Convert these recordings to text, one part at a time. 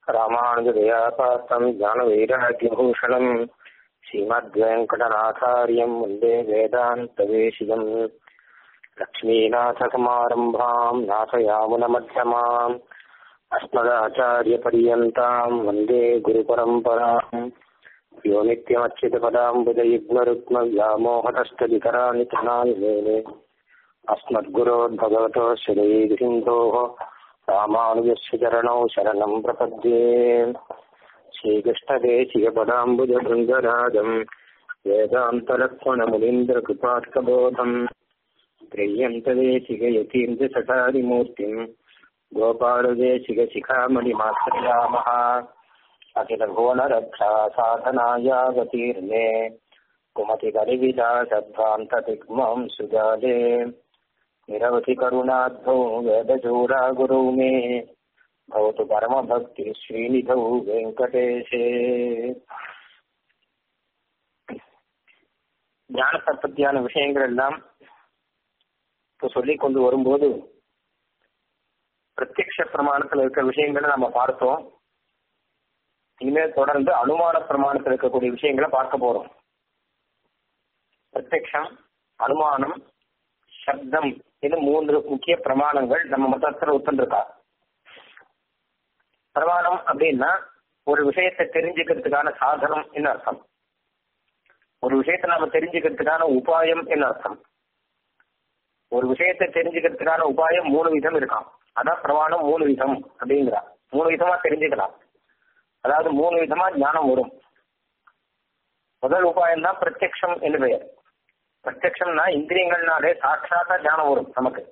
ராமானுஜதயாபாத்தம் ஞானவைராக்கியபூஷணம் श्रीमद्वेङ्कटनाथार्यम् वन्दे वेदान्तवेशिकम् लक्ष्मीनाथसमारम्भाम् नाथयामुनमध्यमाम् अस्मदाचार्यपर्यन्ताम् वन्दे गुरुपरम्पराम् यो नित्यमच्युतपदाम्बुजयुग्मरुग्मव्यामोहतस्तदितराणि तनाय मेने अस्मद्गुरोद्भगवतोः श्रीसिन्धोः रामानुजस्य चरणौ शरणम् प्रपद्ये श्रीकृष्णदेशिकपदाम्बुजभृङ्गराजम् वेदान्तलक्ष्मणमुनीन्द्रकृपार्थबोधम् त्रय्यन्तदेशिकयतीन्द्रसठारिमूर्तिम् गोपालदेशिकशिखामणिमाश्रयामः अखिलभुवनरक्षा साधनायावतीर्णे कुमतिकलिविलासभ्रान्ततिग्मं सुजाले निरवधि करुणाद्धौ वेदचूडा गुरौ मे भवतु परमभक्ति श्रीनिधौ வெங்கடேஷே ஞானத்தை பற்றியான விஷயங்கள் எல்லாம் இப்போ சொல்லி கொண்டு வரும்போது பிரத்யக்ஷ பிரமாணத்தில் இருக்கிற விஷயங்களை நம்ம பார்த்தோம் இனிமேல் தொடர்ந்து அனுமான பிரமாணத்தில் இருக்கக்கூடிய விஷயங்களை பார்க்க போறோம் பிரத்யக்ஷம் அனுமானம் சப்தம் இது மூன்று முக்கிய பிரமாணங்கள் நம்ம மொத்தத்தில் ஒத்துருக்கா பிரமாணம் அப்படின்னா ஒரு விஷயத்தை தெரிஞ்சுக்கிறதுக்கான சாதனம் என்ன அர்த்தம் ஒரு விஷயத்தை நாம தெரிஞ்சுக்கிறதுக்கான உபாயம் என்ன அர்த்தம் ஒரு விஷயத்தை தெரிஞ்சுக்கிறதுக்கான உபாயம் மூணு விதம் இருக்கான் அதான் பிரமாணம் மூணு விதம் அப்படிங்கிறா மூணு விதமா தெரிஞ்சுக்கலாம் அதாவது மூணு விதமா ஞானம் வரும் முதல் உபாயம் தான் பிரத்யக்ஷம் என்று பெயர் பிரத்யக்ஷம்னா இந்திரியங்கள்னாலே சாட்சாத்தா ஞானம் வரும் நமக்கு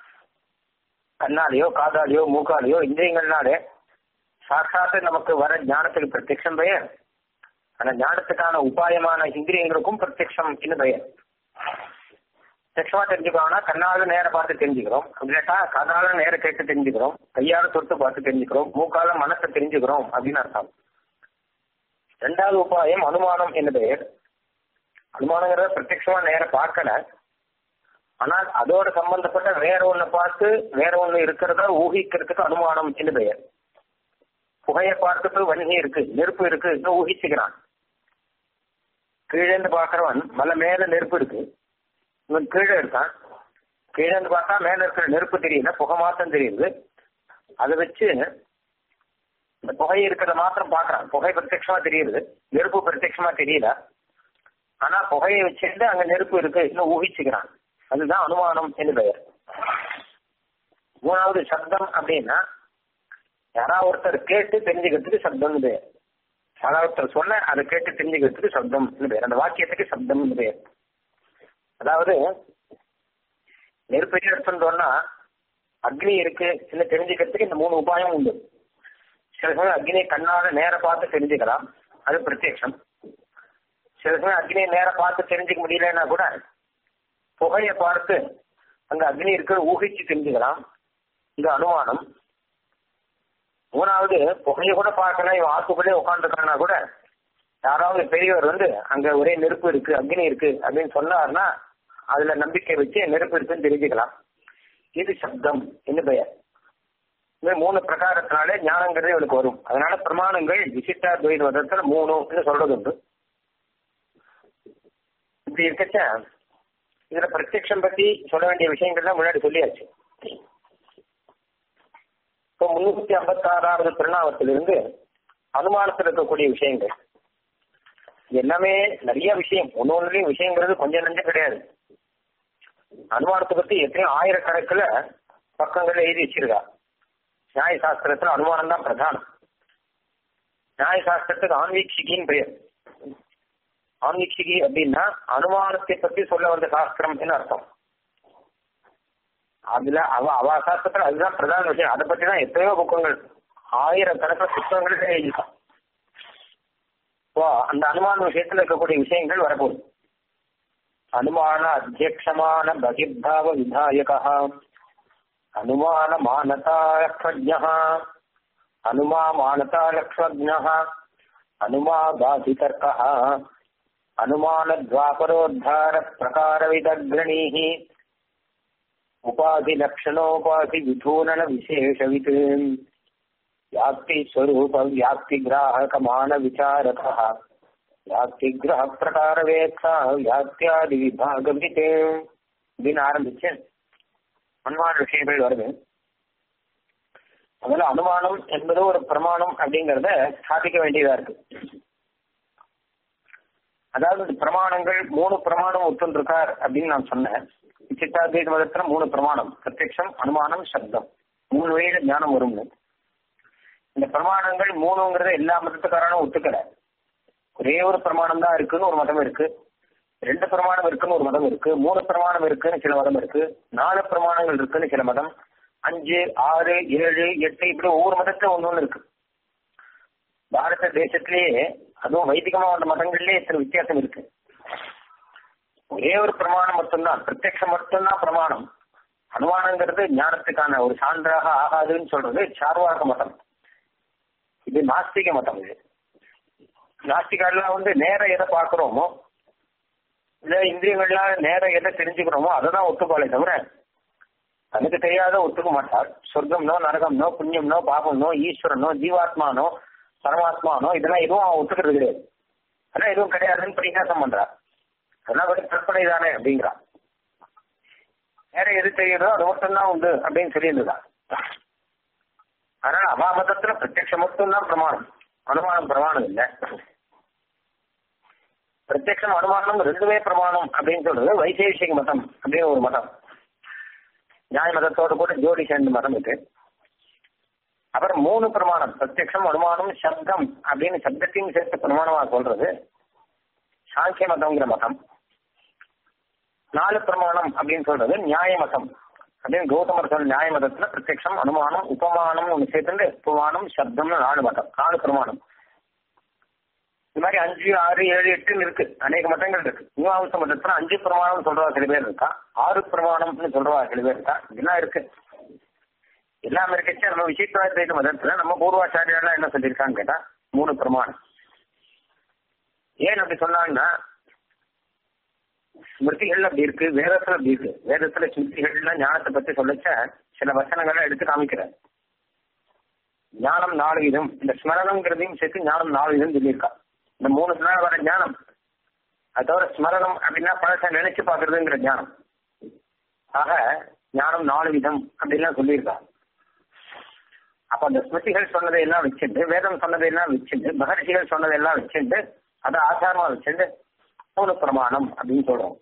கண்ணாலேயோ காதாலேயோ மூக்காலேயோ இந்திரியங்கள்னாலே சாட்சாத்து நமக்கு வர ஞானத்துக்கு பிரத்யக்ஷம் பெயர் அந்த ஞானத்துக்கான உபாயமான இந்திரியங்களுக்கும் பிரத்யக்ஷம் என்று பெயர் பிரத்யமா தெரிஞ்சுக்கிறோம்னா கண்ணால நேர பார்த்து தெரிஞ்சுக்கிறோம் அப்படின்னா காதால நேர கேட்டு தெரிஞ்சுக்கிறோம் கையால தொட்டு பார்த்து தெரிஞ்சுக்கிறோம் மூக்கால மனசை தெரிஞ்சுக்கிறோம் அப்படின்னு அர்த்தம் ரெண்டாவது உபாயம் அனுமானம் என்று பெயர் அனுமானங்கிறத பிரத்யமா நேர பார்க்கல ஆனால் அதோட சம்பந்தப்பட்ட வேற ஒண்ணு பார்த்து வேற ஒண்ணு இருக்கிறத ஊகிக்கிறதுக்கு அனுமானம் என்று பெயர் புகையை பார்த்துட்டு வன்கி இருக்கு நெருப்பு இருக்கு ஊகிச்சுக்கிறான் கீழேந்து பாக்குறவன் மலை மேல நெருப்பு இருக்கு இவன் கீழே இருக்கான் கீழேந்து பார்த்தா மேல இருக்கிற நெருப்பு தெரியல புகை மாத்திரம் தெரியுது அதை வச்சு இந்த புகை இருக்கிறத மாத்திரம் பாக்குறான் புகை பிரத்யமா தெரியுது நெருப்பு பிரத்யமா தெரியல ஆனா புகையை வச்சுட்டு அங்க நெருப்பு இருக்கு இன்னும் ஊகிச்சுக்கிறான் அதுதான் அனுமானம் என்று பெயர் மூணாவது சப்தம் அப்படின்னா யாராவது ஒருத்தர் கேட்டு தெரிஞ்சுக்கிறதுக்கு சப்தம் பேர் யாராவது ஒருத்தர் சொன்ன அதை கேட்டு தெரிஞ்சுக்கிறதுக்கு சப்தம் பேர் அந்த வாக்கியத்துக்கு சப்தம் பேர் அதாவது நெருப்பு எடுத்துட்டோம்னா அக்னி இருக்கு என்ன தெரிஞ்சுக்கிறதுக்கு இந்த மூணு உபாயம் உண்டு சில சமயம் அக்னியை கண்ணால நேர பார்த்து தெரிஞ்சுக்கலாம் அது பிரத்யக்ஷம் சில சமயம் அக்னியை நேர பார்த்து தெரிஞ்சுக்க முடியலன்னா கூட புகையை பார்த்து அங்க அக்னி இருக்க ஊகிச்சு தெரிஞ்சுக்கலாம் இது அனுமானம் மூணாவது புகையை கூட பார்க்கலாம் இவன் ஆத்துக்குள்ளே உட்காந்துருக்கானா கூட யாராவது பெரியவர் வந்து அங்க ஒரே நெருப்பு இருக்கு அக்னி இருக்கு அப்படின்னு சொன்னார்னா அதுல நம்பிக்கை வச்சு நெருப்பு இருக்குன்னு தெரிஞ்சுக்கலாம் இது சப்தம் என்ன பெயர் இந்த மூணு பிரகாரத்தினாலே ஞானங்கிறது இவனுக்கு வரும் அதனால பிரமாணங்கள் விசிட்டா துவைதத்துல மூணு சொல்றது உண்டு இப்படி இருக்கச்ச இதுல பிரத்யக்ஷம் பத்தி சொல்ல வேண்டிய விஷயங்கள்லாம் முன்னாடி சொல்லியாச்சு இப்போ முன்னூத்தி ஐம்பத்தி ஆறாவது திருநாவத்திலிருந்து அனுமானத்தில் இருக்கக்கூடிய விஷயங்கள் எல்லாமே நிறைய விஷயம் ஒன்னு ஒன்றுலயும் விஷயங்கிறது கொஞ்சம் நஞ்சம் கிடையாது அனுமானத்தை பத்தி எத்தனையோ ஆயிரக்கணக்கில் பக்கங்கள் எழுதி வச்சிருக்கா நியாய சாஸ்திரத்துல அனுமானம் தான் பிரதானம் நியாய சாஸ்திரத்துக்கு ஆன்வீக்ஷிகின்னு பெயர் ஆன்வீக்ஷிகி அப்படின்னா அனுமானத்தை பத்தி சொல்ல வந்த சாஸ்திரம் அர்த்தம் அதுல அவ அவ சாஸ்திரத்துல அதுதான் பிரதான விஷயம் அதை பத்தி தான் எத்தனையோ புக்கங்கள் ஆயிரக்கணக்கில் புத்தகங்கள் எழுதிட்டான் அந்த அனுமான விஷயத்துல இருக்கக்கூடிய விஷயங்கள் வரப்போகுது அனுமான அத்தியக்ஷமான பகிர்பாவ விதாயக அனுமான மானதா லக்ஷ்மஜ அனுமா மானதா லக்ஷ்மஜ அனுமா பாதிதர்க்க அனுமான துவாபரோத்தார பிரகார விதக்ரணீஹி உபாதி லட்சணோபாதி விதூனன விசேஷவித் வியாப்தி ஸ்வரூப வியாப்தி கிராகமான விசாரக வியாப்தி கிரக பிரகார வேத்தா வியாப்தியாதி விபாக விதே அப்படின்னு ஆரம்பிச்சு அனுமான விஷயங்கள் வருது அதுல அனுமானம் என்பது ஒரு பிரமாணம் அப்படிங்கறத ஸ்தாபிக்க வேண்டியதா இருக்கு அதாவது இந்த பிரமாணங்கள் மூணு பிரமாணம் ஒத்துருக்கார் அப்படின்னு நான் சொன்னேன் சித்தாத்வைத மதத்துல மூணு பிரமாணம் பிரத்யக்ஷம் அனுமானம் சப்தம் மூணு வழியில ஞானம் வரும்னு இந்த பிரமாணங்கள் மூணுங்கிறத எல்லா மதத்துக்காரனும் ஒத்துக்கல ஒரே ஒரு பிரமாணம் தான் இருக்குன்னு ஒரு மதம் இருக்கு ரெண்டு பிரமாணம் இருக்குன்னு ஒரு மதம் இருக்கு மூணு பிரமாணம் இருக்குன்னு சில மதம் இருக்கு நாலு பிரமாணங்கள் இருக்குன்னு சில மதம் அஞ்சு ஆறு ஏழு எட்டு இப்படி ஒவ்வொரு மதத்துல ஒண்ணு ஒண்ணு இருக்கு பாரத தேசத்திலேயே அதுவும் வைதிகமா வந்த மதங்கள்லயே இத்தனை வித்தியாசம் இருக்கு ஒரே ஒரு பிரமாணம் மட்டும்தான் பிரத்யக்ஷம் மட்டும்தான் பிரமாணம் அனுமானங்கிறது ஞானத்துக்கான ஒரு சான்றாக ஆகாதுன்னு சொல்றது சார்வாக மதம் இது நாஸ்திக மதம் இது நாஸ்திகாலாம் வந்து நேர எதை பார்க்கிறோமோ இல்ல இந்திரியங்கள்லாம் நேர எதை தெரிஞ்சுக்கிறோமோ அதை தான் ஒத்துப்பாளே தவிர தனக்கு தெரியாத ஒத்துக்க மாட்டார் சொர்க்கம்னோ நரகம்னோ புண்ணியம்னோ பாபம்னோ ஈஸ்வரனோ ஜீவாத்மானோ பரமாத்மானோ இதெல்லாம் எதுவும் அவன் ஒத்துக்கிறது கிடையாது அதெல்லாம் எதுவும் கிடையாதுன்னு பரிகாசம் பண்றார் அதெல்லாம் வெறும் கற்பனை தானே அப்படிங்கிறான் வேற எது தெரியுதோ அது மட்டும்தான் உண்டு அப்படின்னு சொல்லியிருந்ததா அதனால அவா மதத்துல பிரத்யக்ஷம் மட்டும்தான் பிரமாணம் அனுமானம் பிரமாணம் இல்லை பிரத்யக்ஷம் அனுமானம் ரெண்டுமே பிரமாணம் அப்படின்னு சொல்றது வைசேஷிக மதம் அப்படின்னு ஒரு மதம் நியாய மதத்தோட கூட ஜோடி சேர்ந்த மதம் இருக்கு அப்புறம் மூணு பிரமாணம் பிரத்யக்ஷம் அனுமானம் சப்தம் அப்படின்னு சப்தத்தையும் சேர்த்து பிரமாணமா சொல்றது சாங்கிய மதம்ங்கிற மதம் நாலு பிரமாணம் அப்படின்னு சொல்றது நியாய மதம் அப்படின்னு கௌதமர் சொன்ன நியாய மதத்துல பிரத்யக்ஷம் அனுமானம் உபமானம் ஒன்று சேர்த்துட்டு உபமானம் சப்தம்னு நாலு மதம் நாலு பிரமாணம் இந்த மாதிரி அஞ்சு ஆறு ஏழு எட்டுன்னு இருக்கு அநேக மதங்கள் இருக்கு மீமாம்ச மதத்துல அஞ்சு பிரமாணம் சொல்றவா சில பேர் இருக்கா ஆறு பிரமாணம்னு சொல்றவா சில பேர் இருக்கா இதெல்லாம் இருக்கு எல்லாம் இருக்கச்சு நம்ம விசித்வாத்வைத மதத்துல நம்ம பூர்வாச்சாரியெல்லாம் என்ன சொல்லியிருக்கான்னு கேட்டா மூணு பிரமாணம் ஏன் அப்படி சொன்னாங்கன்னா ஸ்மிருதிகள் அப்படி இருக்கு வேதத்துல அப்படி இருக்கு வேதத்துல ஸ்மிருதிகள்லாம் ஞானத்தை பத்தி சொல்லச்ச சில வசனங்கள்லாம் எடுத்து காமிக்கிறார் ஞானம் நாலு விதம் இந்த ஸ்மரணம்ங்கிறதையும் சேர்த்து ஞானம் நாலு விதம் சொல்லியிருக்கா இந்த மூணு நாள் வர ஞானம் அது தவிர ஸ்மரணம் அப்படின்னா பழச நினைச்சு பாக்குறதுங்கிற ஞானம் ஆக ஞானம் நாலு விதம் அப்படின்லாம் சொல்லியிருக்கா அப்ப அந்த ஸ்மிருதிகள் சொன்னதை எல்லாம் வச்சுட்டு வேதம் சொன்னதை எல்லாம் வச்சுட்டு மகர்ஷிகள் சொன்னதை எல்லாம் வச்சுட்டு அதை ஆதாரமா வச்சுட்டு மூணு பிரமாணம் அப்படின்னு சொல்றோம்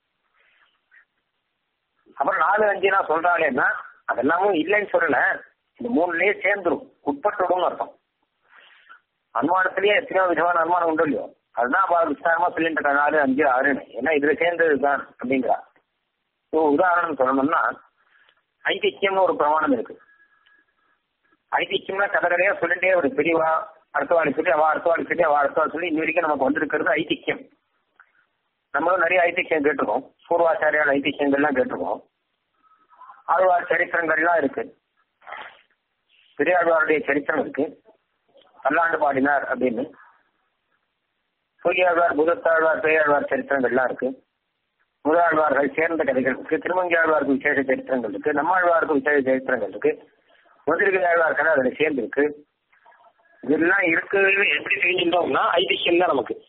அப்புறம் நாலு அஞ்சு நான் சொல்றாளேன்னா அதெல்லாமும் இல்லைன்னு சொல்லல இந்த மூணுலயே சேர்ந்துரும் உட்பட்டுடும் அர்த்தம் அனுமானத்திலேயே எத்தனையோ விதமான அனுமானம் உண்டு இல்லையோ அதுதான் அவ விசாரமா சொல்லிட்டு இருக்கா நாலு அஞ்சு ஆறுன்னு ஏன்னா இதுல சேர்ந்ததுதான் அப்படிங்கிறா இப்போ உதாரணம் சொல்லணும்னா ஐதிக்கியம்னு ஒரு பிரமாணம் இருக்கு ஐதிக்கியம்னா கதை கதையா சொல்லிட்டே ஒரு பெரியவா அடுத்தவாளி சொல்லி அவ அடுத்தவாளி சொல்லி அவ அடுத்தவாள் சொல்லி இன்ன வரைக்கும் நமக்கு வந்திருக்கிறது ஐதிக்கியம் நம்மளும் நிறைய ஐதிக்கியம் கேட்டிருக்கோம் பூர்வாச்சாரியால் ஐதிக்கியங்கள்லாம் கேட்டிருக்கோம் ஆழ்வார் சரித்திரங்கள்லாம் இருக்கு பெரியாழ்வாருடைய சரித்திரம் இருக்கு பல்லாண்டு பாடினார் அப்படின்னு பொய்யாழ்வார் புதத்தாழ்வார் பெரியாழ்வார் சரித்திரங்கள்லாம் இருக்கு முதலாழ்வார்கள் சேர்ந்த கதைகள் இருக்கு திருமங்கியாழ்வாருக்கு விசேஷ சரித்திரங்கள் இருக்கு நம்மாழ்வாருக்கு விசேஷ சரித்திரங்கள் இருக்கு முதலிகை ஆழ்வார் கதை அதில் சேர்ந்திருக்கு இதெல்லாம் இருக்கு எப்படி தெரிஞ்சுட்டோம்னா ஐதிஹ்யம் தான் நமக்கு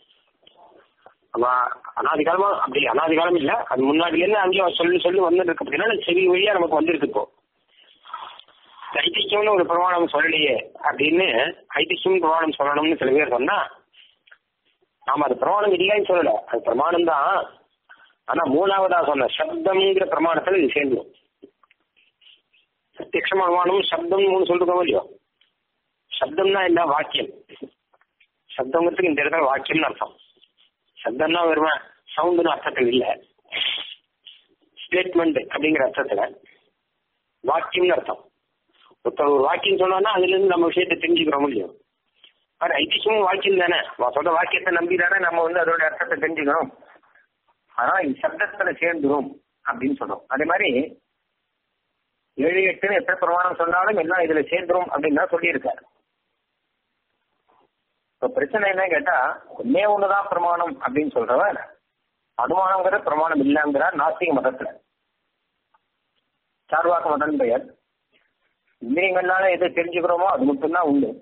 அனாதி காலமா அப்படி அனாதி காலம் இல்ல அது முன்னாடில இருந்து அங்கேயும் சொல்லி சொல்லி வந்துட்டு இருக்கு அப்படின்னா செவி வழியா நமக்கு வந்திருக்கு இப்போ ஐதிஹ்யம்னு ஒரு பிரமாணம் சொல்லலையே அப்படின்னு ஐதிஹ்யம் பிரமாணம் சொல்லணும்னு சில பேர் சொன்னா நாம அது பிரமாணம் இல்லைன்னு சொல்லல அது பிரமாணம் தான் ஆனா மூணாவதா சொன்ன சப்தம்ங்கிற பிரமாணத்துல இது சேர்ந்துடும் பிரத்யக்ஷம் அனுமானம் சப்தம் மூணு சொல்றோம் இல்லையோ சப்தம்னா என்ன வாக்கியம் சப்தங்கிறதுக்கு இந்த இடத்துல வாக்கியம்னு அர்த்தம் சப்தம்னா வருவேன் சவுண்டுன்னு அர்த்தத்தில் இல்ல ஸ்டேட்மெண்ட் அப்படிங்கிற அர்த்தத்துல வாக்கியம்னு அர்த்தம் ஒருத்தர் ஒரு வாக்கியம் சொன்னா அதுல இருந்து நம்ம விஷயத்தை தெரிஞ்சுக்கிறோம் இல்லையோ அது ஐதிஹ்யமும் வாக்கியம் தானே சொல்ற வாக்கியத்தை நம்பி தானே நம்ம வந்து அதோட அர்த்தத்தை தெரிஞ்சுக்கணும் ஆனா இது சப்தத்துல சேர்ந்துரும் அப்படின்னு சொல்றோம் அதே மாதிரி ஏழு எட்டுன்னு எத்தனை பிரமாணம் சொன்னாலும் எல்லாம் இதுல சேர்ந்துரும் அப்படின்னு தான் சொல்லியிருக்காரு இப்ப பிரச்சனை என்ன கேட்டா ஒன்னே ஒண்ணுதான் பிரமாணம் அப்படின்னு சொல்றவன் அனுமானங்கிற பிரமாணம் இல்லைங்கிறார் நாஸ்திக மதத்துல சார்வாக்க மதம் பெயர் இந்திரியங்கள்னால எதை தெரிஞ்சுக்கிறோமோ அது மட்டும்தான் உண்டு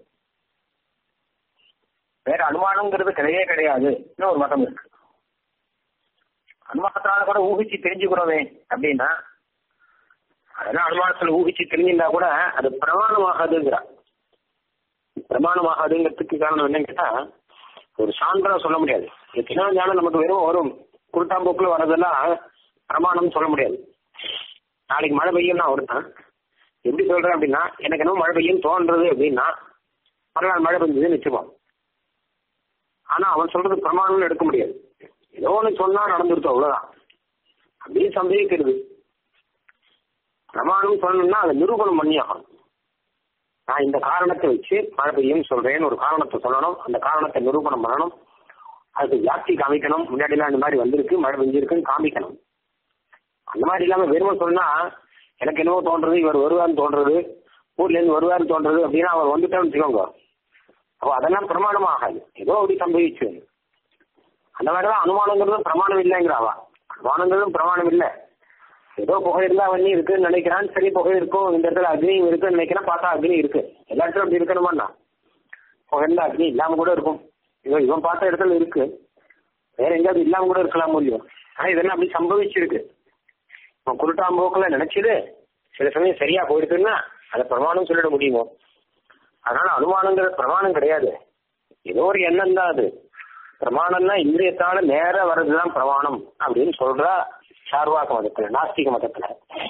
வேற அனுமானம்ங்கிறது கிடையவே கிடையாது இன்னும் ஒரு மதம் இருக்கு அனுமானத்தினால கூட ஊகிச்சு தெரிஞ்சுக்கிறோமே அப்படின்னா அதெல்லாம் அனுமானத்துல ஊகிச்சு தெரிஞ்சிருந்தா கூட அது பிரமாணமாகாதுங்கிறா பிரமாணமாகாதுங்கிறதுக்கு காரணம் என்னன்னு கேட்டா ஒரு சான்றா சொல்ல முடியாது எத்தனை ஞானம் நமக்கு வெறும் வரும் குருட்டாம்போக்குல வர்றதெல்லாம் பிரமாணம் சொல்ல முடியாது நாளைக்கு மழை பெய்யும்னா ஒருத்தன் எப்படி சொல்றேன் அப்படின்னா எனக்கு என்ன மழை பெய்யும் தோன்றது அப்படின்னா மறுநாள் மழை பெஞ்சதுன்னு வச்சுப்போம் ஆனா அவன் சொல்றது பிரமாணம்னு எடுக்க முடியாது ஏதோ ஒன்று சொன்னா நடந்துருத்தோம் அவ்வளவுதான் அப்படியே சந்தேகிக்கிறது பிரமாணம் சொல்லணும்னா அதை நிரூபணம் பண்ணி ஆகணும் நான் இந்த காரணத்தை வச்சு மழை பெய்யும் சொல்றேன்னு ஒரு காரணத்தை சொல்லணும் அந்த காரணத்தை நிரூபணம் பண்ணணும் அதுக்கு வியாப்தி காமிக்கணும் முன்னாடிலாம் இந்த மாதிரி வந்திருக்கு மழை பெஞ்சிருக்குன்னு காமிக்கணும் அந்த மாதிரி இல்லாம வெறுமை சொன்னா எனக்கு என்னவோ தோன்றது இவர் வருவார்னு தோன்றது ஊர்ல இருந்து வருவார்னு தோன்றது அப்படின்னா அவர் வந்துட்டான்னு வச்சுக்கோங்க அப்போ அதெல்லாம் பிரமாணம் ஆகாது ஏதோ அப்படி சம்பவிச்சு அந்த மாதிரிதான் அனுமானங்கிறதும் பிரமாணம் இல்லைங்கிறாவா அனுமானங்கிறதும் பிரமாணம் இல்லை ஏதோ புகை இருந்தா வண்ணி இருக்குன்னு நினைக்கிறான் சரி புகை இருக்கும் இந்த இடத்துல அக்னியும் இருக்குன்னு நினைக்கிறேன் பார்த்தா அக்னி இருக்கு எல்லா இடத்துல அப்படி இருக்கணுமாண்ணா புகை இருந்தா அக்னி இல்லாம கூட இருக்கும் இவன் இவன் பார்த்த இடத்துல இருக்கு வேற எங்கேயாவது இல்லாம கூட இருக்கலாம் முடியும் ஆனா இதெல்லாம் அப்படி சம்பவிச்சிருக்கு இவன் குருட்டாம்போக்கில் நினைச்சது சில சமயம் சரியா போயிருக்குன்னா அதை பிரமாணம் சொல்லிட முடியுமோ அதனால அனுமானங்கிற பிரமாணம் கிடையாது ஏதோ ஒரு எண்ணம் தான் அது பிரமாணம்னா இந்திரியத்தால நேர வர்றதுதான் பிரமாணம் அப்படின்னு சொல்றா சார்வாக மதத்துல நாஸ்திக மதத்துல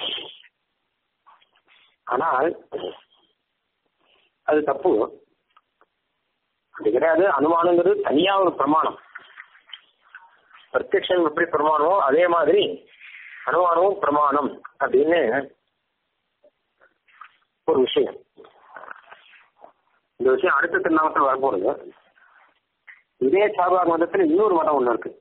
ஆனால் அது தப்பு அது கிடையாது அனுமானங்கிறது தனியா ஒரு பிரமாணம் பிரத்யக்ஷம் எப்படி பிரமாணமோ அதே மாதிரி அனுமானமும் பிரமாணம் அப்படின்னு ஒரு விஷயம் இந்த விஷயம் அடுத்த திருநாமத்தில் வரப்போறது இதே சார்வாக மதத்துல இன்னொரு மதம் ஒண்ணு இருக்கு